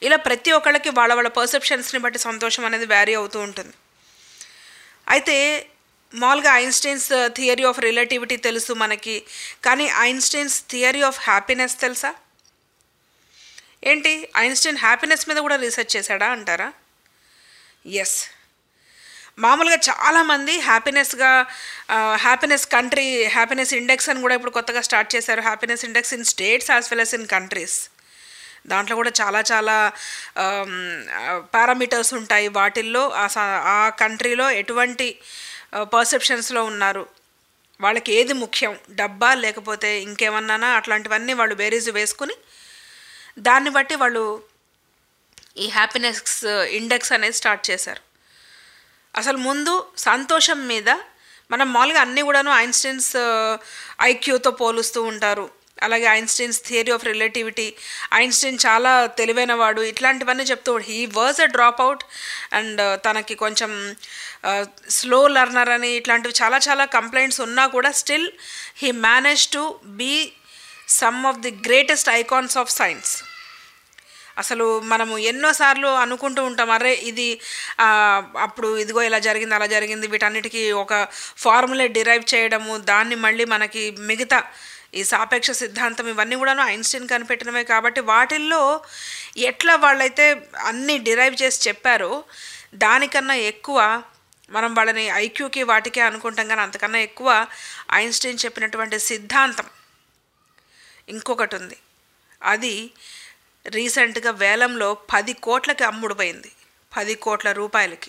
[SPEAKER 4] ఇలా ప్రతి ఒక్కళ్ళకి వాళ్ళ వాళ్ళ పర్సెప్షన్స్ని బట్టి సంతోషం అనేది వ్యారీ అవుతూ ఉంటుంది అయితే మామూలుగా ఐన్స్టైన్స్ థియరీ ఆఫ్ రిలేటివిటీ తెలుసు మనకి కానీ ఐన్స్టైన్స్ థియరీ ఆఫ్ హ్యాపీనెస్ తెలుసా ఏంటి ఐన్స్టైన్ హ్యాపీనెస్ మీద కూడా రీసెర్చ్ చేశాడా అంటారా ఎస్ మామూలుగా చాలామంది హ్యాపీనెస్గా హ్యాపీనెస్ కంట్రీ హ్యాపీనెస్ ఇండెక్స్ అని కూడా ఇప్పుడు కొత్తగా స్టార్ట్ చేశారు happiness index in states as well as in countries దాంట్లో కూడా చాలా చాలా పారామీటర్స్ ఉంటాయి వాటిల్లో ఆ స- ఆ కంట్రీలో ఎటువంటి పర్సెప్షన్స్లో ఉన్నారు వాళ్ళకి ఏది ముఖ్యం డబ్బా లేకపోతే ఇంకేమన్నానా అట్లాంటివన్నీ వాళ్ళు బేరీజు వేసుకుని దాన్ని బట్టి వాళ్ళు ఈ హ్యాపీనెస్ ఇండెక్స్ అనేది స్టార్ట్ చేశారు అసలు ముందు సంతోషం మీద మనం మామూలుగా అన్నీ కూడాను ఐన్స్టైన్స్ ఐక్యూతో పోలుస్తూ ఉంటారు అలాగే Einstein's theory of relativity Einstein చాలా తెలివైన వాడు ఇట్లాంటివన్నీ చెప్తూ he was a drop out and తనకి కొంచెం స్లో లర్నర్ అని ఇట్లాంటివి చాలా చాలా కంప్లైంట్స్ ఉన్నా కూడా still he manage to be some of the greatest icons of science అసలు మనము ఎన్నోసార్లు అనుకుంటూ ఉంటాం అరే ఇది ఆ, అప్పుడు ఇదిగో ఇలా జరిగింది అలా జరిగింది వీటన్నిటికీ ఒక ఫార్ములే డిరైవ్ చేయడము దాన్ని మళ్ళీ మనకి మిగతా ఈ సాపేక్ష సిద్ధాంతం ఇవన్నీ కూడాను ఐన్స్టీన్ కనిపెట్టినవే కాబట్టి వాటిల్లో ఎట్లా వాళ్ళైతే అన్నీ డిరైవ్ చేసి చెప్పారో దానికన్నా ఎక్కువ మనం వాళ్ళని ఐక్యూకి వాటికే అనుకుంటాం కానీ అంతకన్నా ఎక్కువ ఐన్స్టీన్ చెప్పినటువంటి సిద్ధాంతం ఇంకొకటి ఉంది అది రీసెంట్గా వేలంలో పది కోట్లకి అమ్ముడుపోయింది పది కోట్ల రూపాయలకి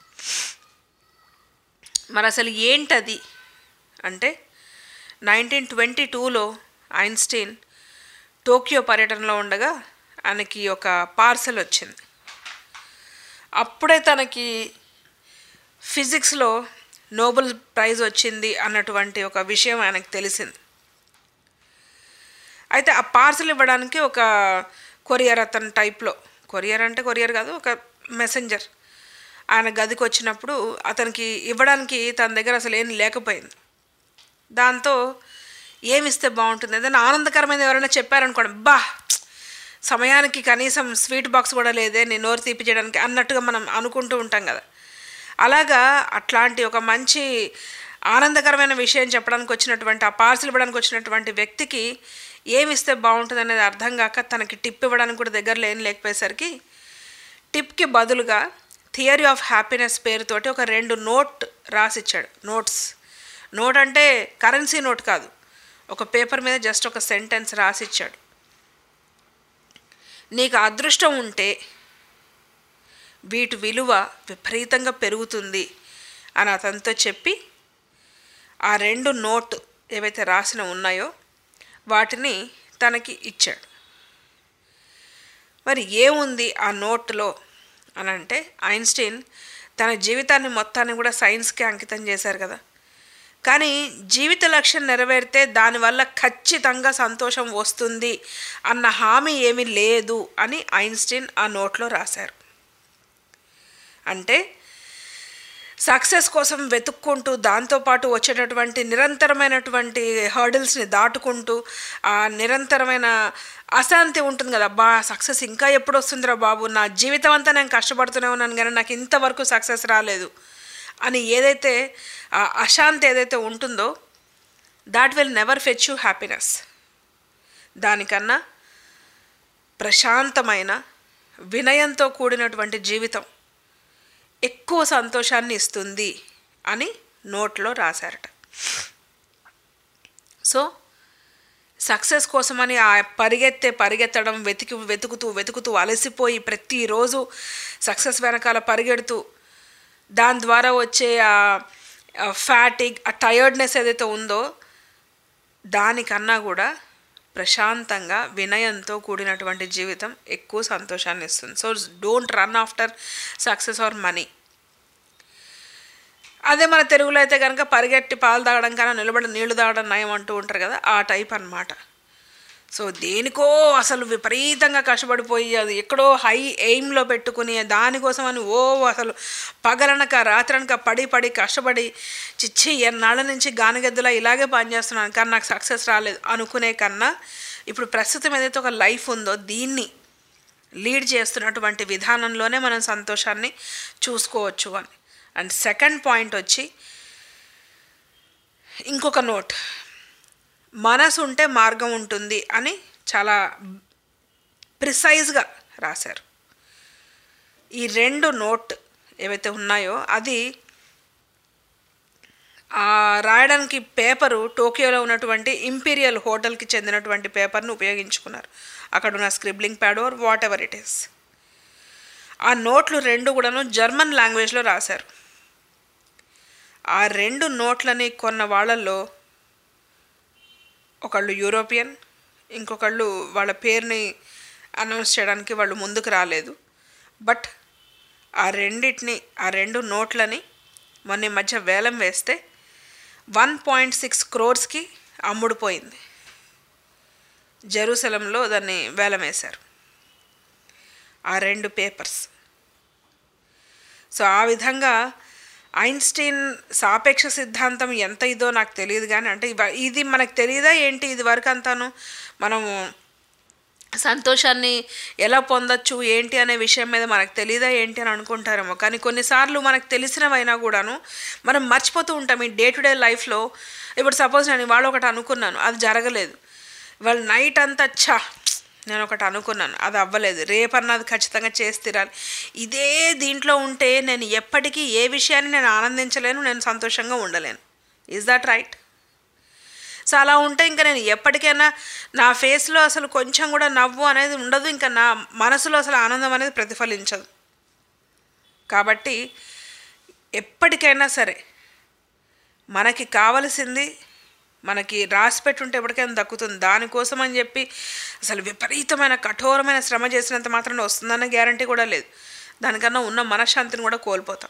[SPEAKER 4] మరి అసలు ఏంటది అంటే నైన్టీన్ ట్వంటీ టూలో ఐన్స్టీన్ టోక్యో పర్యటనలో ఉండగా ఆయనకి ఒక పార్సల్ వచ్చింది అప్పుడే తనకి ఫిజిక్స్లో నోబెల్ ప్రైజ్ వచ్చింది అన్నటువంటి ఒక విషయం ఆయనకు తెలిసింది అయితే ఆ పార్సల్ ఇవ్వడానికి ఒక కొరియర్ అతని టైప్లో కొరియర్ అంటే కొరియర్ కాదు ఒక మెసెంజర్ ఆయన గదికి వచ్చినప్పుడు అతనికి ఇవ్వడానికి తన దగ్గర అసలు ఏం లేకపోయింది దాంతో ఏమి ఇస్తే బాగుంటుంది ఏదైనా ఆనందకరమైన ఎవరైనా చెప్పారనుకోండి బా సమయానికి కనీసం స్వీట్ బాక్స్ కూడా లేదే నేను నోరు తీపి చేయడానికి అన్నట్టుగా మనం అనుకుంటూ ఉంటాం కదా అలాగా అట్లాంటి ఒక మంచి ఆనందకరమైన విషయం చెప్పడానికి వచ్చినటువంటి ఆ పార్సిల్ ఇవ్వడానికి వచ్చినటువంటి వ్యక్తికి ఏమి ఇస్తే బాగుంటుంది అనేది అర్థం కాక తనకి టిప్ ఇవ్వడానికి కూడా దగ్గరలో ఏం లేకపోయేసరికి టిప్కి బదులుగా థియరీ ఆఫ్ హ్యాపీనెస్ పేరుతోటి ఒక రెండు నోట్ రాసిచ్చాడు నోట్స్ నోట్ అంటే కరెన్సీ నోట్ కాదు ఒక పేపర్ మీద జస్ట్ ఒక సెంటెన్స్ రాసిచ్చాడు నీకు అదృష్టం ఉంటే వీటి విలువ విపరీతంగా పెరుగుతుంది అని అతనితో చెప్పి ఆ రెండు నోట్ ఏవైతే రాసిన ఉన్నాయో వాటిని తనకి ఇచ్చాడు మరి ఏముంది ఆ నోట్లో అని అంటే ఐన్స్టీన్ తన జీవితాన్ని మొత్తాన్ని కూడా సైన్స్కి అంకితం చేశారు కదా కానీ జీవిత లక్ష్యం నెరవేరితే దానివల్ల ఖచ్చితంగా సంతోషం వస్తుంది అన్న హామీ ఏమీ లేదు అని ఐన్స్టీన్ ఆ నోట్లో రాశారు అంటే సక్సెస్ కోసం వెతుక్కుంటూ దాంతోపాటు వచ్చేటటువంటి నిరంతరమైనటువంటి హర్డిల్స్ని దాటుకుంటూ ఆ నిరంతరమైన అశాంతి ఉంటుంది కదా బా సక్సెస్ ఇంకా ఎప్పుడు వస్తుందిరా బాబు నా జీవితం అంతా నేను కష్టపడుతూనే ఉన్నాను కానీ నాకు ఇంతవరకు సక్సెస్ రాలేదు అని ఏదైతే ఆ అశాంతి ఏదైతే ఉంటుందో that will never fetch you happiness దానికన్నా ప్రశాంతమైన వినయంతో కూడినటువంటి జీవితం ఎక్కువ సంతోషాన్ని ఇస్తుంది అని నోట్లో రాశారట సో సక్సెస్ కోసమని ఆ పరిగెత్తే పరిగెత్తడం వెతికి వెతుకుతూ వెతుకుతూ అలసిపోయి ప్రతిరోజు సక్సెస్ వెనకాల పరిగెడుతూ దాని ద్వారా వచ్చే ఆ ఫ్యాటిక్ ఆ టయర్డ్నెస్ ఏదైతే ఉందో దానికన్నా కూడా ప్రశాంతంగా వినయంతో కూడినటువంటి జీవితం ఎక్కువ సంతోషాన్ని ఇస్తుంది so don't run after success or money అదే మన తెలుగులో అయితే కనుక పరిగెట్టి పాలు తాగడం కన్నా నిలబడి నీళ్లు తాగడం నయం అంటూ ఉంటారు కదా ఆ టైప్ అన్నమాట సో దేనికో అసలు విపరీతంగా కష్టపడిపోయి అది ఎక్కడో హై ఎయిమ్లో పెట్టుకుని దానికోసం అని ఓ అసలు పగలనక రాత్రనక పడి పడి కష్టపడి చిచ్చి ఎన్నాళ్ళ నుంచి గానగద్దలా ఇలాగే పనిచేస్తున్నాను కానీ నాకు సక్సెస్ రాలేదు అనుకునే కన్నా ఇప్పుడు ప్రస్తుతం ఏదైతే ఒక లైఫ్ ఉందో దీన్ని లీడ్ చేస్తున్నటువంటి విధానంలోనే మనం సంతోషాన్ని చూసుకోవచ్చు అని అండ్ సెకండ్ పాయింట్ వచ్చి ఇంకొక నోట్ మనసు ఉంటే మార్గం ఉంటుంది అని చాలా ప్రిసైజ్గా రాశారు ఈ రెండు నోట్ ఏవైతే ఉన్నాయో అది ఆ రాయడానికి పేపరు టోకియోలో ఉన్నటువంటి ఇంపీరియల్ హోటల్కి చెందినటువంటి పేపర్ను ఉపయోగించుకున్నారు అక్కడ ఉన్న scribbling pad or whatever it is ఆ నోట్లు రెండు కూడాను జర్మన్ లాంగ్వేజ్లో రాశారు ఆ రెండు నోట్లని కొన్న వాళ్ళల్లో ఒకళ్ళు యూరోపియన్ ఇంకొకళ్ళు వాళ్ళ పేరుని అనౌన్స్ చేయడానికి వాళ్ళు ముందుకు రాలేదు బట్ ఆ రెండిటిని ఆ రెండు నోట్లని మొన్న ఈ మధ్య వేలం వేస్తే వన్ పాయింట్ సిక్స్ క్రోర్స్కి అమ్ముడుపోయింది జెరూసలంలో దాన్ని వేలం వేశారు ఆ రెండు పేపర్స్ సో ఆ విధంగా ఐన్స్టీన్ సాపేక్ష సిద్ధాంతం ఎంత ఇదో నాకు తెలియదు కానీ అంటే ఇవ- ఇది మనకు తెలియదా ఏంటి ఇది వరకు అంతాను మనము సంతోషాన్ని ఎలా పొందొచ్చు ఏంటి అనే విషయం మీద మనకు తెలియదా ఏంటి అని అనుకుంటారేమో కానీ కొన్నిసార్లు మనకు తెలిసినవైనా కూడాను మనం మర్చిపోతూ ఉంటాం ఈ డే టు డే లైఫ్లో ఇప్పుడు సపోజ్ నేను ఇవాళ ఒకటి అనుకున్నాను అది జరగలేదు ఇవాళ నైట్ అంతా ఛా నేను ఒకటి అనుకున్నాను అది అవ్వలేదు రేపన్నది ఖచ్చితంగా చేసి తీరాలి ఇదే దీంట్లో ఉంటే నేను ఎప్పటికీ ఏ విషయాన్ని నేను ఆనందించలేను నేను సంతోషంగా ఉండలేను ఈజ్ దట్ రైట్ సో అలా ఉంటే ఇంకా నేను ఎప్పటికైనా నా ఫేస్లో అసలు కొంచెం కూడా నవ్వు అనేది ఉండదు ఇంకా నా మనసులో అసలు ఆనందం అనేది ప్రతిఫలించదు కాబట్టి ఎప్పటికైనా సరే మనకి కావలసింది మనకి రాసి పెట్టుంటే ఎప్పటికైనా దక్కుతుంది దానికోసం అని చెప్పి అసలు విపరీతమైన కఠోరమైన శ్రమ చేసినంత మాత్రం వస్తుందన్న గ్యారంటీ కూడా లేదు దానికన్నా ఉన్న మనశ్శాంతిని కూడా కోల్పోతాం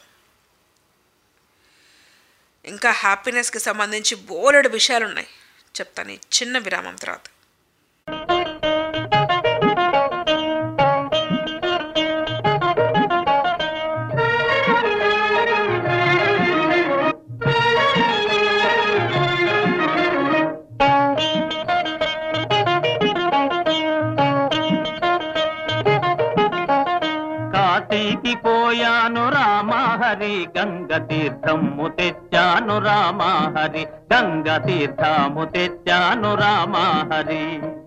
[SPEAKER 4] ఇంకా హ్యాపీనెస్కి సంబంధించి బోలెడు విషయాలు ఉన్నాయి చెప్తాను ఈ చిన్న విరామం తర్వాత
[SPEAKER 6] కాశీకి పోయాను రామహరి గంగ తీర్థము తెచ్చాను రామహరి గంగ తీర్థము తెచ్చాను రామహరి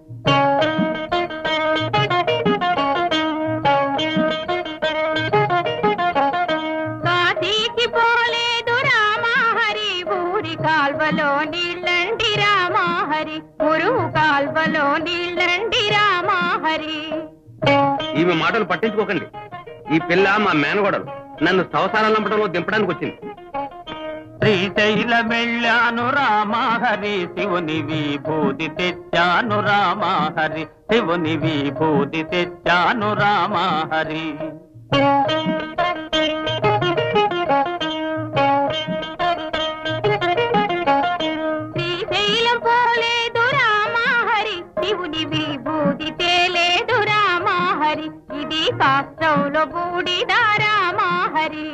[SPEAKER 5] కాశీకి పోలేదు రామాహరి ఊరి కాల్వలో నీళ్ళండి రామాహరి మురుగు కాల్వలో నీళ్ళండి రామాహరి
[SPEAKER 13] ఈమె మాటలు పట్టించుకోకండి ఈ పిల్ల మా మేనగోడలు నన్ను సంవత్సరాలు నంపడంలో దింపడానికి వచ్చింది
[SPEAKER 6] శ్రీశైలం వెళ్ళాను రామహరి శివుని విభూతి తెచ్చాను రామహరి శివుని విభూతి తెచ్చాను రామహరి
[SPEAKER 5] శ్రీశైలం పోలేదు రామాహరి శివుని విభూతి తేలేదు రామాహరి ఇది శాస్త్రంలో బూడిదా రామాహరి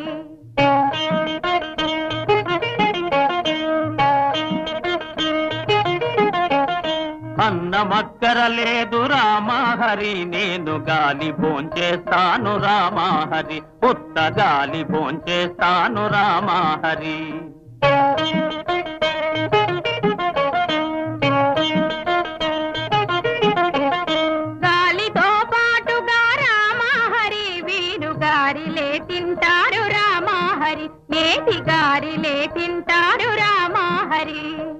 [SPEAKER 6] అన్నమక్కర లేదు రామహరి నేను గాలి భోంచేస్తాను రామహరి ఉత్త గాలి భోంచేస్తాను రామహరి
[SPEAKER 5] గాలితో పాటుగా రామాహరి వీరు గారిలే తింటారు రామాహరి నేతి గారిలే తింటారు రామాహరి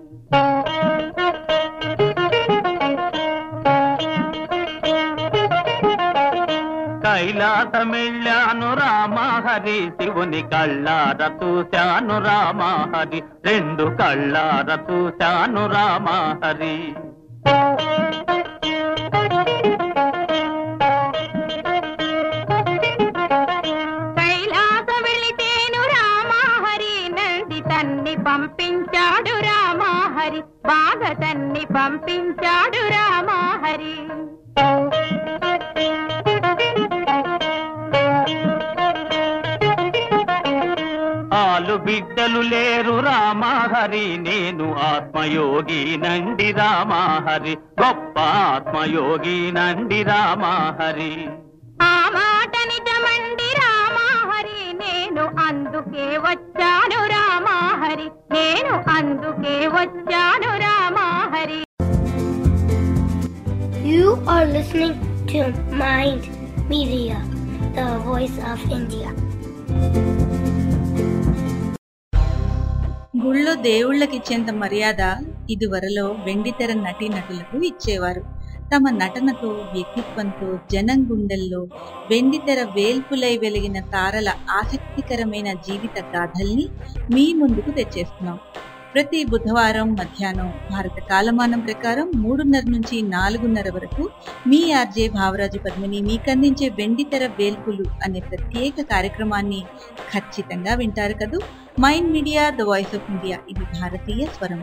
[SPEAKER 6] కైలాసమెళ్ళాను రామహరి శివుని కళ్ళార చూశాను రామహరి రెండు కళ్ళార చూశాను రామహరి
[SPEAKER 5] కైలాస వెళితేను రామాహరి నంది తన్ని పంపించాడు రామాహరి బాగా తన్ని పంపించాడు రామాహరి
[SPEAKER 6] ఆలు బిడ్డలు లేరు రామహరి నేను ఆత్మయోగి నండి రామహరి గొప్ప ఆత్మయోగి నండి రామహరి
[SPEAKER 5] ఆ మాట నిజమండి రామాహరి నేను అందుకే వచ్చాను రామాహరి నేను అందుకే వచ్చాను Ramahari
[SPEAKER 14] You are listening to Mind Media, the voice of India.
[SPEAKER 12] గుళ్ళో దేవుళ్ళకిచ్చేంత మర్యాద ఇదివరలో వెండితెర నటీనటులకు ఇచ్చేవారు తమ నటనతో వ్యక్తిత్వంతో జనం గుండెల్లో వెండితెర వేల్పులై వెలిగిన తారల ఆసక్తికరమైన జీవిత గాథల్ని మీ ముందుకు తెచ్చేస్తున్నాం ప్రతి బుధవారం మధ్యాహ్నం భారత కాలమానం ప్రకారం మూడున్నర నుంచి నాలుగున్నర వరకు మీ ఆర్జే భావరాజు పద్మిని మీకందించే వెండితెర వేల్పులు అనే ప్రత్యేక కార్యక్రమాన్ని ఖచ్చితంగా వింటారు కదూ mind media the voice of India ఇది భారతీయ స్వరం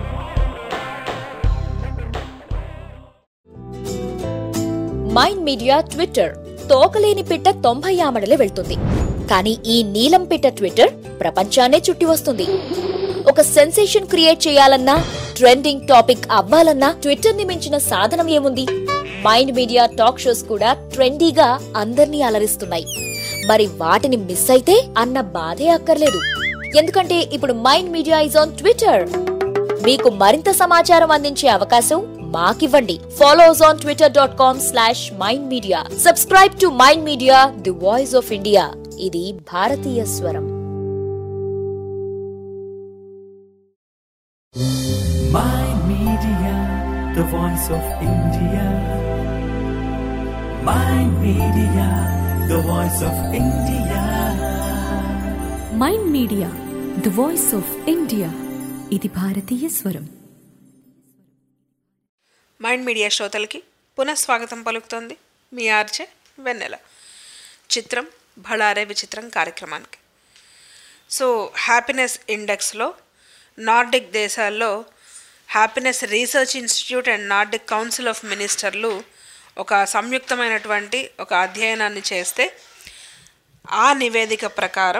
[SPEAKER 8] మైండ్ మీడియా ట్విట్టర్ తోకలేని పిట్ట తొంభై ఆమడలే వెళ్తుంది కానీ ఈ నీలం పిట్ట ట్విట్టర్ ప్రపంచాన్నే చుట్టి వస్తుంది ఒక సెన్సేషన్ క్రియేట్ చేయాలన్నా ట్రెండింగ్ టాపిక్ అవ్వాలన్నా ట్విట్టర్ ని మించిన సాధనం ఏముంది మైండ్ మీడియా టాక్ షోస్ కూడా ట్రెండీగా అందర్నీ అలరిస్తున్నాయి మరి వాటిని మిస్ అయితే అన్న బాధే అక్కర్లేదు ఎందుకంటే ఇప్పుడు mind media is on Twitter మీకు మరింత సమాచారం అందించే అవకాశం మాకివ్వండి follows on Twitter dot com slash mind media subscribe to mind media the voice of India ఇది భారతీయ స్వరం
[SPEAKER 1] Mind Media, the voice of India. Mind Media, the voice of India.
[SPEAKER 2] Mind media the voice of India ఇది భారతీయ స్వరం
[SPEAKER 4] mind media శ్రోతలకి పునఃస్వాగతం పలుకుతోంది మీ RJ వెన్నెల చిత్రం భళారే విచిత్రం కార్యక్రమానికి సో హ్యాపీనెస్ ఇండెక్స్లో నార్డిక్ దేశాల్లో happiness research institute and Nordic council of మినిస్టర్లు ఒక సంయుక్తమైనటువంటి ఒక అధ్యయనాన్ని చేస్తే ఆ నివేదిక ప్రకారం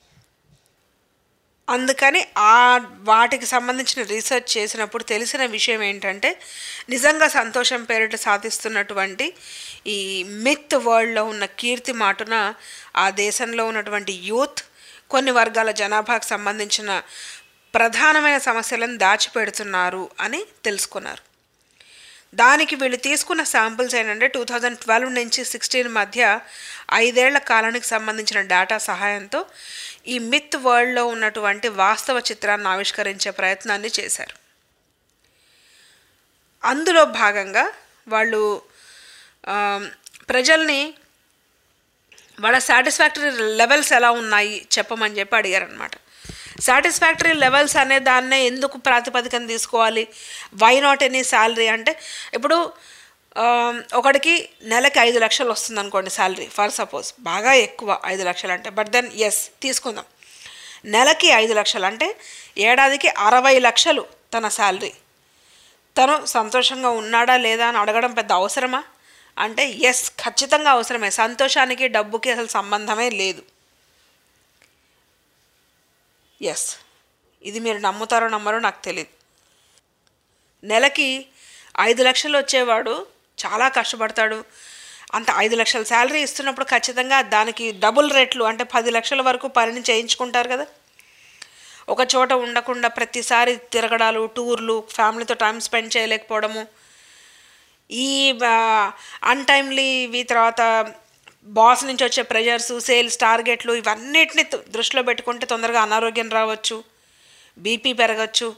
[SPEAKER 4] అందుకని ఆ వాటికి సంబంధించిన రీసెర్చ్ చేసినప్పుడు తెలిసిన విషయం ఏంటంటే నిజంగా సంతోషం పేరిట సాధిస్తున్నటువంటి ఈ మిత్ వరల్డ్లో ఉన్న కీర్తి మాటున ఆ దేశంలో ఉన్నటువంటి యూత్ కొన్ని వర్గాల జనాభాకు సంబంధించిన ప్రధానమైన సమస్యలను దాచిపెడుతున్నారు అని తెలుసుకున్నారు దానికి వీళ్ళు తీసుకున్న శాంపుల్స్ ఏంటంటే టూ థౌజండ్ ట్వెల్వ్ నుంచి సిక్స్టీన్ మధ్య ఐదేళ్ల కాలానికి సంబంధించిన డేటా సహాయంతో ఈ మిత్ వరల్డ్లో ఉన్నటువంటి వాస్తవ చిత్రాన్ని ఆవిష్కరించే ప్రయత్నాన్ని చేశారు అందులో భాగంగా వాళ్ళు ఆ, ప్రజల్ని వాళ్ళ సాటిస్ఫాక్టరీ లెవెల్స్ ఎలా ఉన్నాయి చెప్పమని చెప్పి అడిగారనమాట సాటిస్ఫాక్టరీ లెవెల్స్ అనే దాన్నే ఎందుకు ప్రాతిపదికన తీసుకోవాలి వై నాట్ ఎనీ శాలరీ అంటే ఇప్పుడు ఆ, ఒకడికి నెలకి ఐదు లక్షలు వస్తుంది అనుకోండి శాలరీ ఫర్ సపోజ్ బాగా ఎక్కువ ఐదు లక్షలు అంటే బట్ దెన్ ఎస్ తీసుకుందాం నెలకి ఐదు లక్షలు అంటే ఏడాదికి అరవై లక్షలు తన శాలరీ తను సంతోషంగా ఉన్నాడా లేదా అని అడగడం పెద్ద అవసరమా అంటే ఎస్ ఖచ్చితంగా అవసరమే సంతోషానికి డబ్బుకి అసలు సంబంధమే లేదు ఎస్ ఇది మీరు నమ్ముతారో నమ్మరో నాకు తెలియదు నెలకి ఐదు లక్షలు వచ్చేవాడు చాలా కష్టపడతాడు అంత ఐదు లక్షల శాలరీ ఇస్తున్నప్పుడు ఖచ్చితంగా దానికి డబుల్ రేట్లు అంటే పది లక్షల వరకు పనిని చేయించుకుంటారు కదా ఒక చోట ఉండకుండా ప్రతిసారి తిరగడాలు టూర్లు ఫ్యామిలీతో టైం స్పెండ్ చేయలేకపోవడము ఈ అన్టైమ్లీ ఇవి తర్వాత బాస్ నుంచి వచ్చే ప్రెజర్స్ సేల్స్ టార్గెట్లు ఇవన్నిటిని తు- దృష్టిలో పెట్టుకుంటే తొందరగా అనారోగ్యం రావచ్చు బీపీ పెరగచ్చు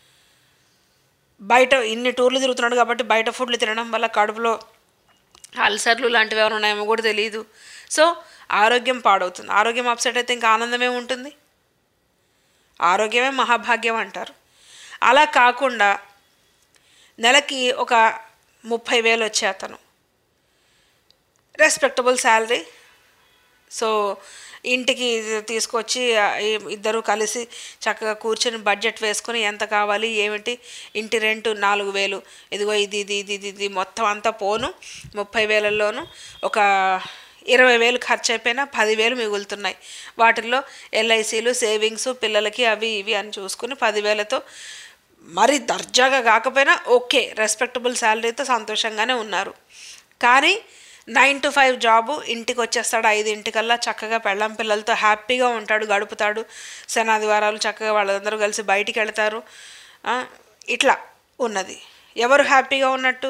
[SPEAKER 4] బయట ఇన్ని టూర్లు తిరుగుతున్నాడు కాబట్టి బయట ఫుడ్లు తినడం వల్ల కడుపులో అల్సర్లు లాంటివి ఏమైనా ఉన్నాయేమో కూడా తెలియదు సో ఆరోగ్యం పాడవుతుంది ఆరోగ్యం అప్సెట్ అయితే ఇంకా ఆనందమే ఉంటుంది ఆరోగ్యమే మహాభాగ్యం అంటారు అలా కాకుండా నెలకి ఒక ముప్పై వేలు వచ్చే అతను రెస్పెక్టబుల్ శాలరీ సో ఇంటికి తీసుకొచ్చి ఆ, ఈ- ఇద్దరు కలిసి చక్కగా కూర్చొని బడ్జెట్ వేసుకొని ఎంత కావాలి ఏమిటి ఇంటి రెంట్ నాలుగు వేలు ఇదిగో ఇది ఇది ఇది ఇది ఇది మొత్తం అంతా పోను ముప్పై వేలల్లోనూ ఒక ఇరవై వేలు ఖర్చు అయిపోయినా పదివేలు మిగులుతున్నాయి వాటిల్లో ఎల్ఐసీలు సేవింగ్స్ పిల్లలకి అవి ఇవి అని చూసుకుని పదివేలతో మరి దర్జాగా కాకపోయినా ఓకే రెస్పెక్టబుల్ శాలరీతో సంతోషంగానే ఉన్నారు కానీ నైన్ టు ఫైవ్ జాబు ఇంటికి వచ్చేస్తాడు ఐదింటికల్లా చక్కగా పెళ్ళం పిల్లలతో హ్యాపీగా ఉంటాడు గడుపుతాడు శనాదివారాలు చక్కగా వాళ్ళందరూ కలిసి బయటికి వెళ్తారు ఆ, ఇట్లా ఉన్నది ఎవరు హ్యాపీగా ఉన్నట్టు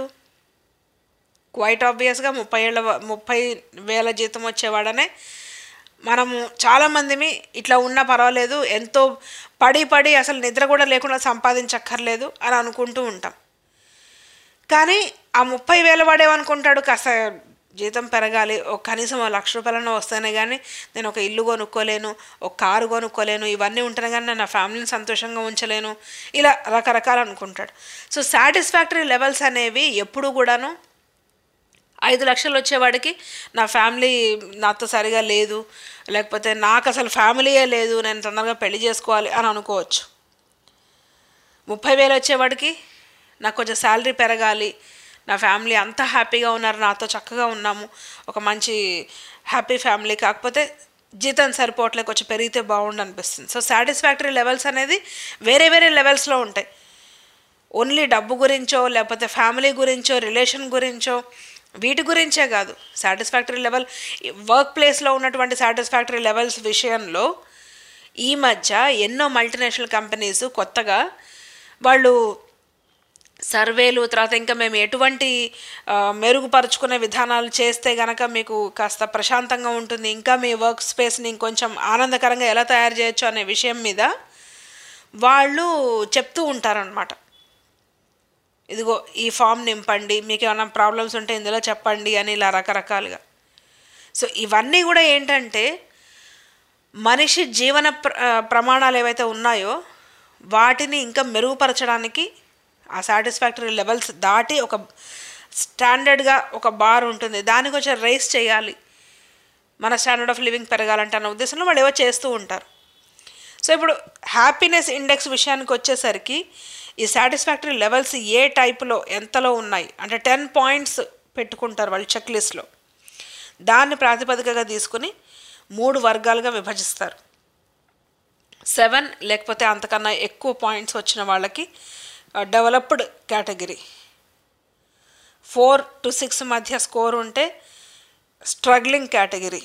[SPEAKER 4] క్వైట్ ఆబ్వియస్గా ముప్పై ఏళ్ళ వ- ముప్పై వేల జీతం వచ్చేవాడనే మనము చాలామందిమి ఇట్లా ఉన్నా పర్వాలేదు ఎంతో పడి పడి అసలు నిద్ర కూడా లేకుండా సంపాదించక్కర్లేదు అని అనుకుంటూ ఉంటాం కానీ ఆ ముప్పై వేల వాడేమనుకుంటాడు కాస్త జీతం పెరగాలి ఒక కనీసం ఒక లక్ష రూపాయలన్నా వస్తేనే కానీ నేను ఒక ఇల్లు కొనుక్కోలేను ఒక కారు కొనుక్కోలేను ఇవన్నీ ఉంటేనే కానీ నేను నా ఫ్యామిలీని సంతోషంగా ఉంచలేను ఇలా రకరకాలు అనుకుంటాడు సో సాటిస్ఫాక్టరీ లెవెల్స్ అనేవి ఎప్పుడు కూడాను ఐదు లక్షలు వచ్చేవాడికి నా ఫ్యామిలీ నాతో సరిగా లేదు లేకపోతే నాకు అసలు ఫ్యామిలీయే లేదు నేను తొందరగా పెళ్లి చేసుకోవాలి అని అనుకోవచ్చు ముప్పై వేలు వచ్చేవాడికి నాకు కొంచెం శాలరీ పెరగాలి నా ఫ్యామిలీ అంతా హ్యాపీగా ఉన్నారు నాతో చక్కగా ఉన్నాము ఒక మంచి హ్యాపీ ఫ్యామిలీ కాకపోతే జీతం సరిపోవట్లే కొంచెం పెరిగితే బాగుండు అనిపిస్తుంది సో సాటిస్ఫాక్టరీ లెవెల్స్ అనేది వేరే వేరే లెవెల్స్లో ఉంటాయి ఓన్లీ డబ్బు గురించో లేకపోతే ఫ్యామిలీ గురించో రిలేషన్ గురించో వీటి గురించే కాదు సాటిస్ఫాక్టరీ లెవెల్ వర్క్ ప్లేస్లో ఉన్నటువంటి సాటిస్ఫాక్టరీ లెవెల్స్ విషయంలో ఈ మధ్య ఎన్నో మల్టీనేషనల్ కంపెనీస్ కొత్తగా వాళ్ళు సర్వేలు తర్వాత ఇంకా మేము ఎటువంటి ఆ, మెరుగుపరుచుకునే విధానాలు చేస్తే గనక మీకు కాస్త ప్రశాంతంగా ఉంటుంది ఇంకా మీ వర్క్ స్పేస్ని ఇంకొంచెం ఆనందకరంగా ఎలా తయారు చేయొచ్చు అనే విషయం మీద వాళ్ళు చెప్తూ ఉంటారనమాట ఇదిగో ఈ ఫామ్ నింపండి మీకు ఏమైనా ప్రాబ్లమ్స్ ఉంటే ఇందులో చెప్పండి అని ఇలా రకరకాలుగా సో ఇవన్నీ కూడా ఏంటంటే మనిషి జీవన ప్ర ఆ, ప్రమాణాలు ఏవైతే ఉన్నాయో వాటిని ఇంకా మెరుగుపరచడానికి ఆ సాటిస్ఫాక్టరీ లెవెల్స్ దాటి ఒక స్టాండర్డ్గా ఒక బార్ ఉంటుంది దానికి కొంచెం రైస్ చేయాలి మన స్టాండర్డ్ ఆఫ్ లివింగ్ పెరగాలంటే అన్న ఉద్దేశంలో వాళ్ళు ఏవో చేస్తూ ఉంటారు సో ఇప్పుడు హ్యాపీనెస్ ఇండెక్స్ విషయానికి వచ్చేసరికి ఈ సాటిస్ఫాక్టరీ లెవెల్స్ ఏ టైప్లో ఎంతలో ఉన్నాయి అంటే టెన్ పాయింట్స్ పెట్టుకుంటారు వాళ్ళు చెక్ లిస్ట్లో దాన్ని ప్రాతిపదికగా తీసుకుని మూడు వర్గాలుగా విభజిస్తారు సెవెన్ లేకపోతే అంతకన్నా ఎక్కువ పాయింట్స్ వచ్చిన వాళ్ళకి developed category four to six మధ్య స్కోర్ ఉంటే స్ట్రగ్లింగ్ కేటగిరీ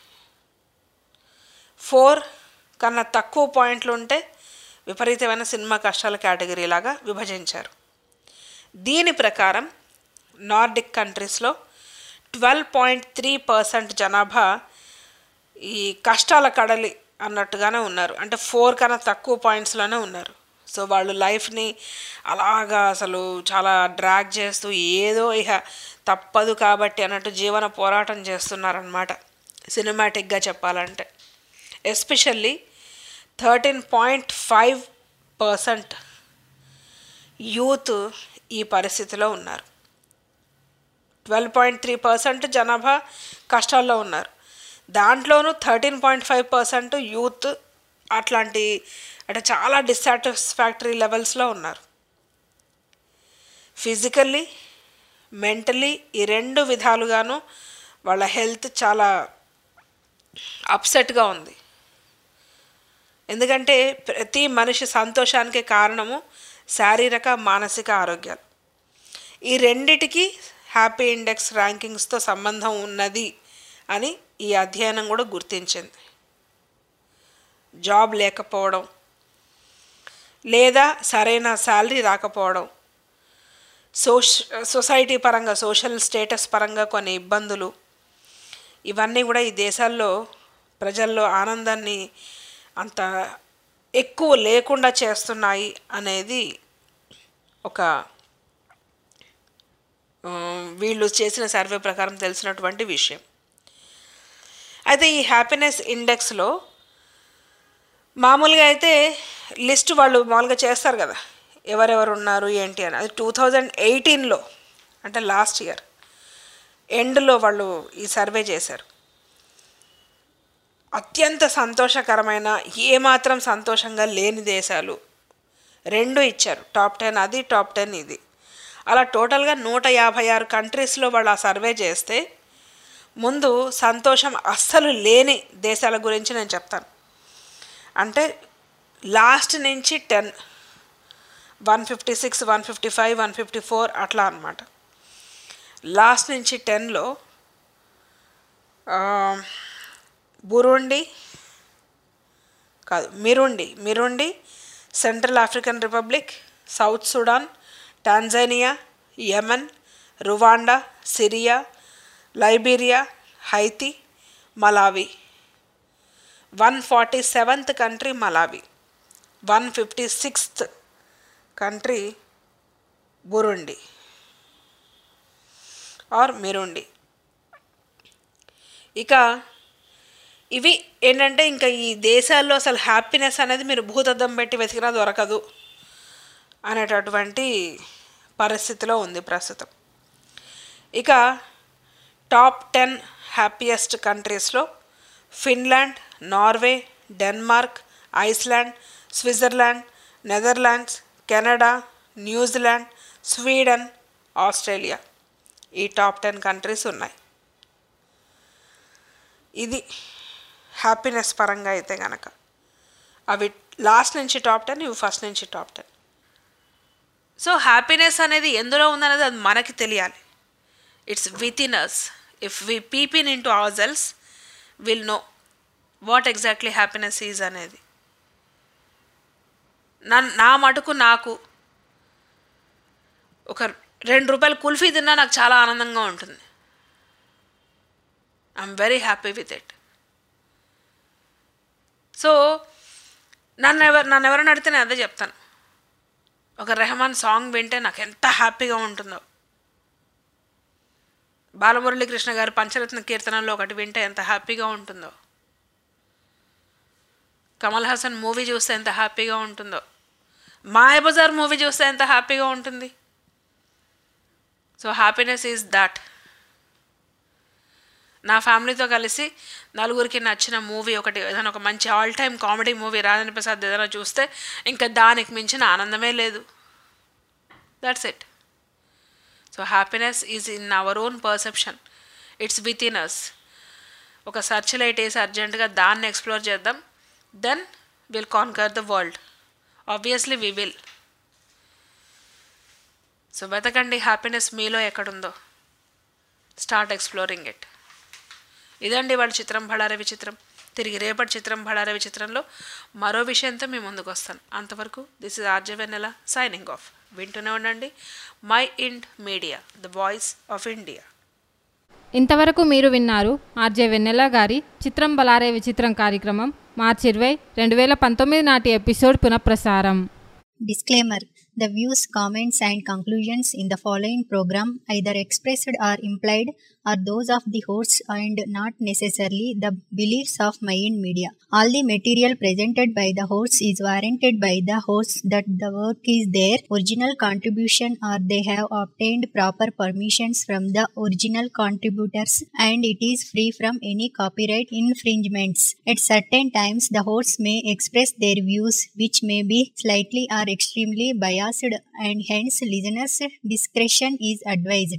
[SPEAKER 4] ఫోర్ కన్నా తక్కువ పాయింట్లు ఉంటే విపరీతమైన సినిమా కష్టాల కేటగిరీ లాగా విభజించారు దీని ప్రకారం నార్డిక్ కంట్రీస్లో ట్వెల్వ్ పాయింట్ త్రీ పర్సెంట్ జనాభా ఈ కష్టాల కడలి అన్నట్టుగానే ఉన్నారు అంటే ఫోర్ కన్నా తక్కువ పాయింట్స్లోనే ఉన్నారు సో వాళ్ళు లైఫ్ని అలాగా అసలు చాలా డ్రాగ్ చేస్తూ ఏదో ఇక తప్పదు కాబట్టి అన్నట్టు జీవన పోరాటం చేస్తున్నారనమాట సినిమాటిక్గా చెప్పాలంటే especially thirteen point five percent youth ఈ పరిస్థితిలో ఉన్నారు ట్వెల్వ్ పాయింట్ త్రీ పర్సెంట్ జనాభా కష్టాల్లో ఉన్నారు దాంట్లోనూ thirteen point five percent youth అట్లాంటి అంటే చాలా డిస్సాటిస్ఫాక్టరీ లెవెల్స్లో ఉన్నారు ఫిజికల్లీ మెంటలీ ఈ రెండు విధాలుగాను వాళ్ళ హెల్త్ చాలా అప్సెట్గా ఉంది ఎందుకంటే ప్రతి మనిషి సంతోషానికి కారణము శారీరక మానసిక ఆరోగ్యాలు ఈ రెండిటికి హ్యాపీ ఇండెక్స్ ర్యాంకింగ్స్తో సంబంధం ఉన్నది అని ఈ అధ్యయనం కూడా గుర్తించింది జాబ్ లేకపోవడం లేదా సరైన శాలరీ రాకపోవడం సోష సొసైటీ పరంగా సోషల్ స్టేటస్ పరంగా కొన్ని ఇబ్బందులు ఇవన్నీ కూడా ఈ దేశాల్లో ప్రజల్లో ఆనందాన్ని అంత ఎక్కువ లేకుండా చేస్తున్నాయి అనేది ఒక ఆ, వీళ్ళు చేసిన సర్వే ప్రకారం తెలిసినటువంటి విషయం అయితే ఈ హ్యాపీనెస్ ఇండెక్స్లో మామూలుగా అయితే లిస్ట్ వాళ్ళు మామూలుగా చేస్తారు కదా ఎవరెవరు ఉన్నారు ఏంటి అని అది టూ థౌజండ్ ఎయిటీన్లో అంటే లాస్ట్ ఇయర్ ఎండ్లో వాళ్ళు ఈ సర్వే చేశారు అత్యంత సంతోషకరమైన ఏమాత్రం సంతోషంగా లేని దేశాలు రెండు ఇచ్చారు టాప్ టెన్ అది టాప్ టెన్ ఇది అలా టోటల్గా నూట యాభై ఆరు కంట్రీస్లో వాళ్ళు ఆ సర్వే చేస్తే ముందు సంతోషం అస్సలు లేని దేశాల గురించి నేను చెప్తాను అంటే లాస్ట్ నుంచి ten one fifty six one fifty five one fifty four అట్లా అనమాట లాస్ట్ నుంచి టెన్లో ఆ, బురుండి కాదు మిరుండి మిరుండి Central African Republic South Sudan Tanzania Yemen Rwanda Syria Liberia Haiti Malawi one forty seventh country Malawi one fifty sixth country Burundi or మిరుండి ఇక ఇవి ఏంటంటే ఇంకా ఈ దేశాల్లో అసలు హ్యాపీనెస్ అనేది మీరు భూతద్దం పెట్టి వెతికినా దొరకదు అనేటటువంటి పరిస్థితిలో ఉంది ప్రస్తుతం ఇక టాప్ టెన్ హ్యాపీయెస్ట్ కంట్రీస్లో Finland Norway Denmark Iceland Switzerland Netherlands Canada New Zealand Sweden Australia ఈ టాప్ టెన్ కంట్రీస్ ఉన్నాయి ఇది హ్యాపీనెస్ పరంగా అయితే కనుక అవి లాస్ట్ నుంచి టాప్ టెన్ ఇవి ఫస్ట్ నుంచి టాప్ టెన్ సో హ్యాపీనెస్ అనేది ఎందులో ఉందనేది అది మనకి తెలియాలి it's within us if we peep in in to our selves will know what exactly happiness is అనేది నా నా మటుకు నాకు ఒక రెండు రూపాయలు కుల్ఫీ తిన్నా నాకు చాలా ఆనందంగా ఉంటుంది I'm very happy with it so నన్ను ఎవరు నన్ను ఎవరైనా అడిగితే నేను అదే చెప్తాను ఒక రెహమాన్ సాంగ్ వింటే నాకు ఎంత హ్యాపీగా ఉంటుందో బాలమురళీకృష్ణ గారి పంచరత్న కీర్తనలో ఒకటి వింటే ఎంత హ్యాపీగా ఉంటుందో కమల్ హాసన్ మూవీ చూస్తే ఎంత హ్యాపీగా ఉంటుందో మాయబజార్ మూవీ చూస్తే ఎంత హ్యాపీగా ఉంటుంది సో హ్యాపీనెస్ ఈజ్ దాట్ నా ఫ్యామిలీతో కలిసి నలుగురికి నచ్చిన మూవీ ఒకటి ఏదైనా ఒక మంచి all time comedy movie Rajendra Prasad ఏదైనా చూస్తే ఇంకా దానికి మించిన ఆనందమే లేదు that's it so happiness is in our own perception it's within us ఒక సర్చ్ లైట్ వేసి అర్జెంటుగా దాన్ని ఎక్స్ప్లోర్ చేద్దాం then will conquer the world obviously we will so వెతకండి హ్యాపీనెస్ మీలో ఎక్కడుందో స్టార్ట్ ఎక్స్ప్లోరింగ్ ఇట్ ఇదండి వాళ్ళ చిత్రం బళారవి చిత్రం తిరిగి రేపటి చిత్రం బళారవి చిత్రంలో మరో విషయంతో మీ ముందుకు వస్తాను అంతవరకు this is RJ Vennela signing off వింటూనే ఉండండి mind media the voice of India
[SPEAKER 3] ఇంతవరకు మీరు విన్నారు ఆర్జే వెన్నెల గారి చిత్రం బలారే విచిత్రం కార్యక్రమం మార్చి ఇరవై రెండు వేల పంతొమ్మిది నాటి ఎపిసోడ్ పునఃప్రసారం
[SPEAKER 15] Disclaimer The views, comments, and conclusions in the following program, either expressed or implied, are those of the hosts and not necessarily the beliefs of Mayan Media. All the material presented by the hosts is warranted by the hosts that the work is their original contribution or they have obtained proper permissions from the original contributors and it is free from any copyright infringements. At certain times, the hosts may express their views which may be slightly or extremely biased and hence listeners' discretion is advised.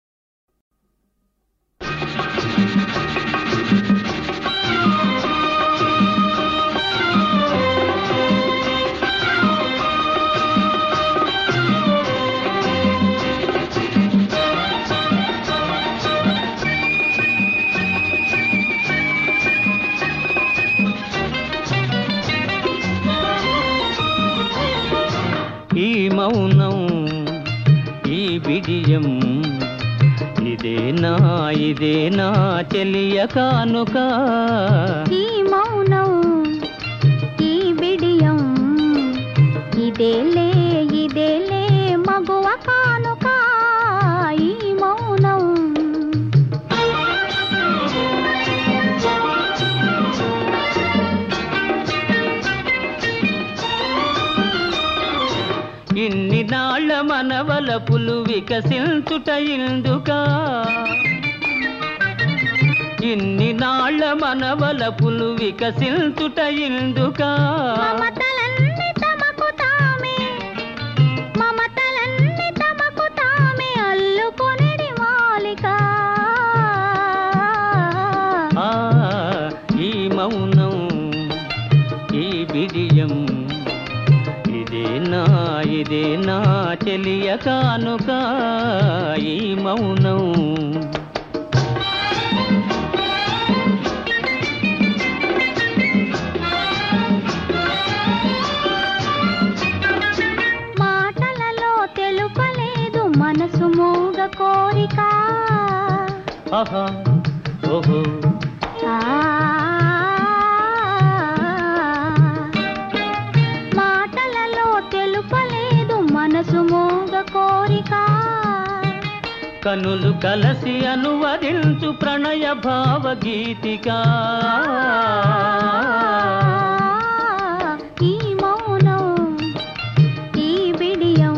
[SPEAKER 6] ఈ మౌనం ఈ బిడియం ఇదేనా ఇదేనా చెలియ కానుక
[SPEAKER 5] ఈ మౌనం ఈ బిడియం ఇదేలే ఇదేలే మగువ కానుక ఈ మౌనం
[SPEAKER 6] ఇన్ని నాళ్ళ మనవలపులు వికసించుట ఇందుక ఇన్ని నాళ్ళ మనవలపులు వికసించుట ఇందుక
[SPEAKER 5] మమతలన్నీ తమకు తామే మమతలన్నీ తమకు తామే అల్లుకొనిడి మాలిక
[SPEAKER 6] ఆ ఈ మౌనం ఈ బిడియం ఇదేనా ఇదేనా చెలియ కానుక ఈ మౌనం ఆహా ఓహో
[SPEAKER 5] మాటలలో తెలుపలేదు మనసు మోగ కోరిక
[SPEAKER 6] కనులు కలసి అనువదించు ప్రణయ భావగీతిక
[SPEAKER 5] ఈ మౌనం ఈ బిడియం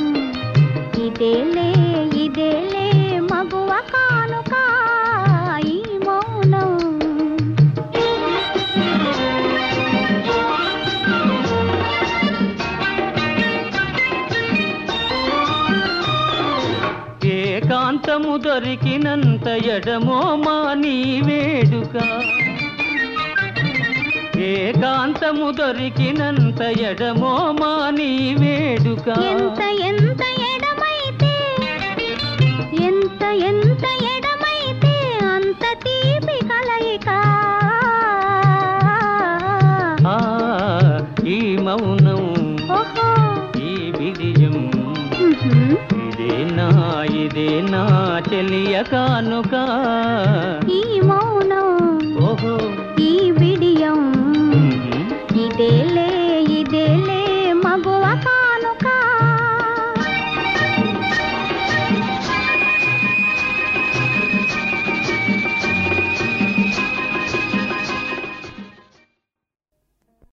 [SPEAKER 5] ఇదేలే ఇదేలే మగువ కానుక ఈ మౌనం
[SPEAKER 6] ఏకాంతము దొరికినంత ఎడమో మా నీ వేడుక ఏకాంతము దొరికినంత ఎడమో మా నీ వేడుక
[SPEAKER 5] ఎంత ఎంత ఎడమైతే ఎంత ఎంత ఎడమైతే అంత తీపి కలయిక
[SPEAKER 6] ఆ, ఈ మౌనం
[SPEAKER 5] ఓహో
[SPEAKER 6] ఈ బిడియం
[SPEAKER 5] ఉహుం.
[SPEAKER 6] ఇదే నా ఇదే నా చెలియ కానుక
[SPEAKER 5] ఈ మౌనం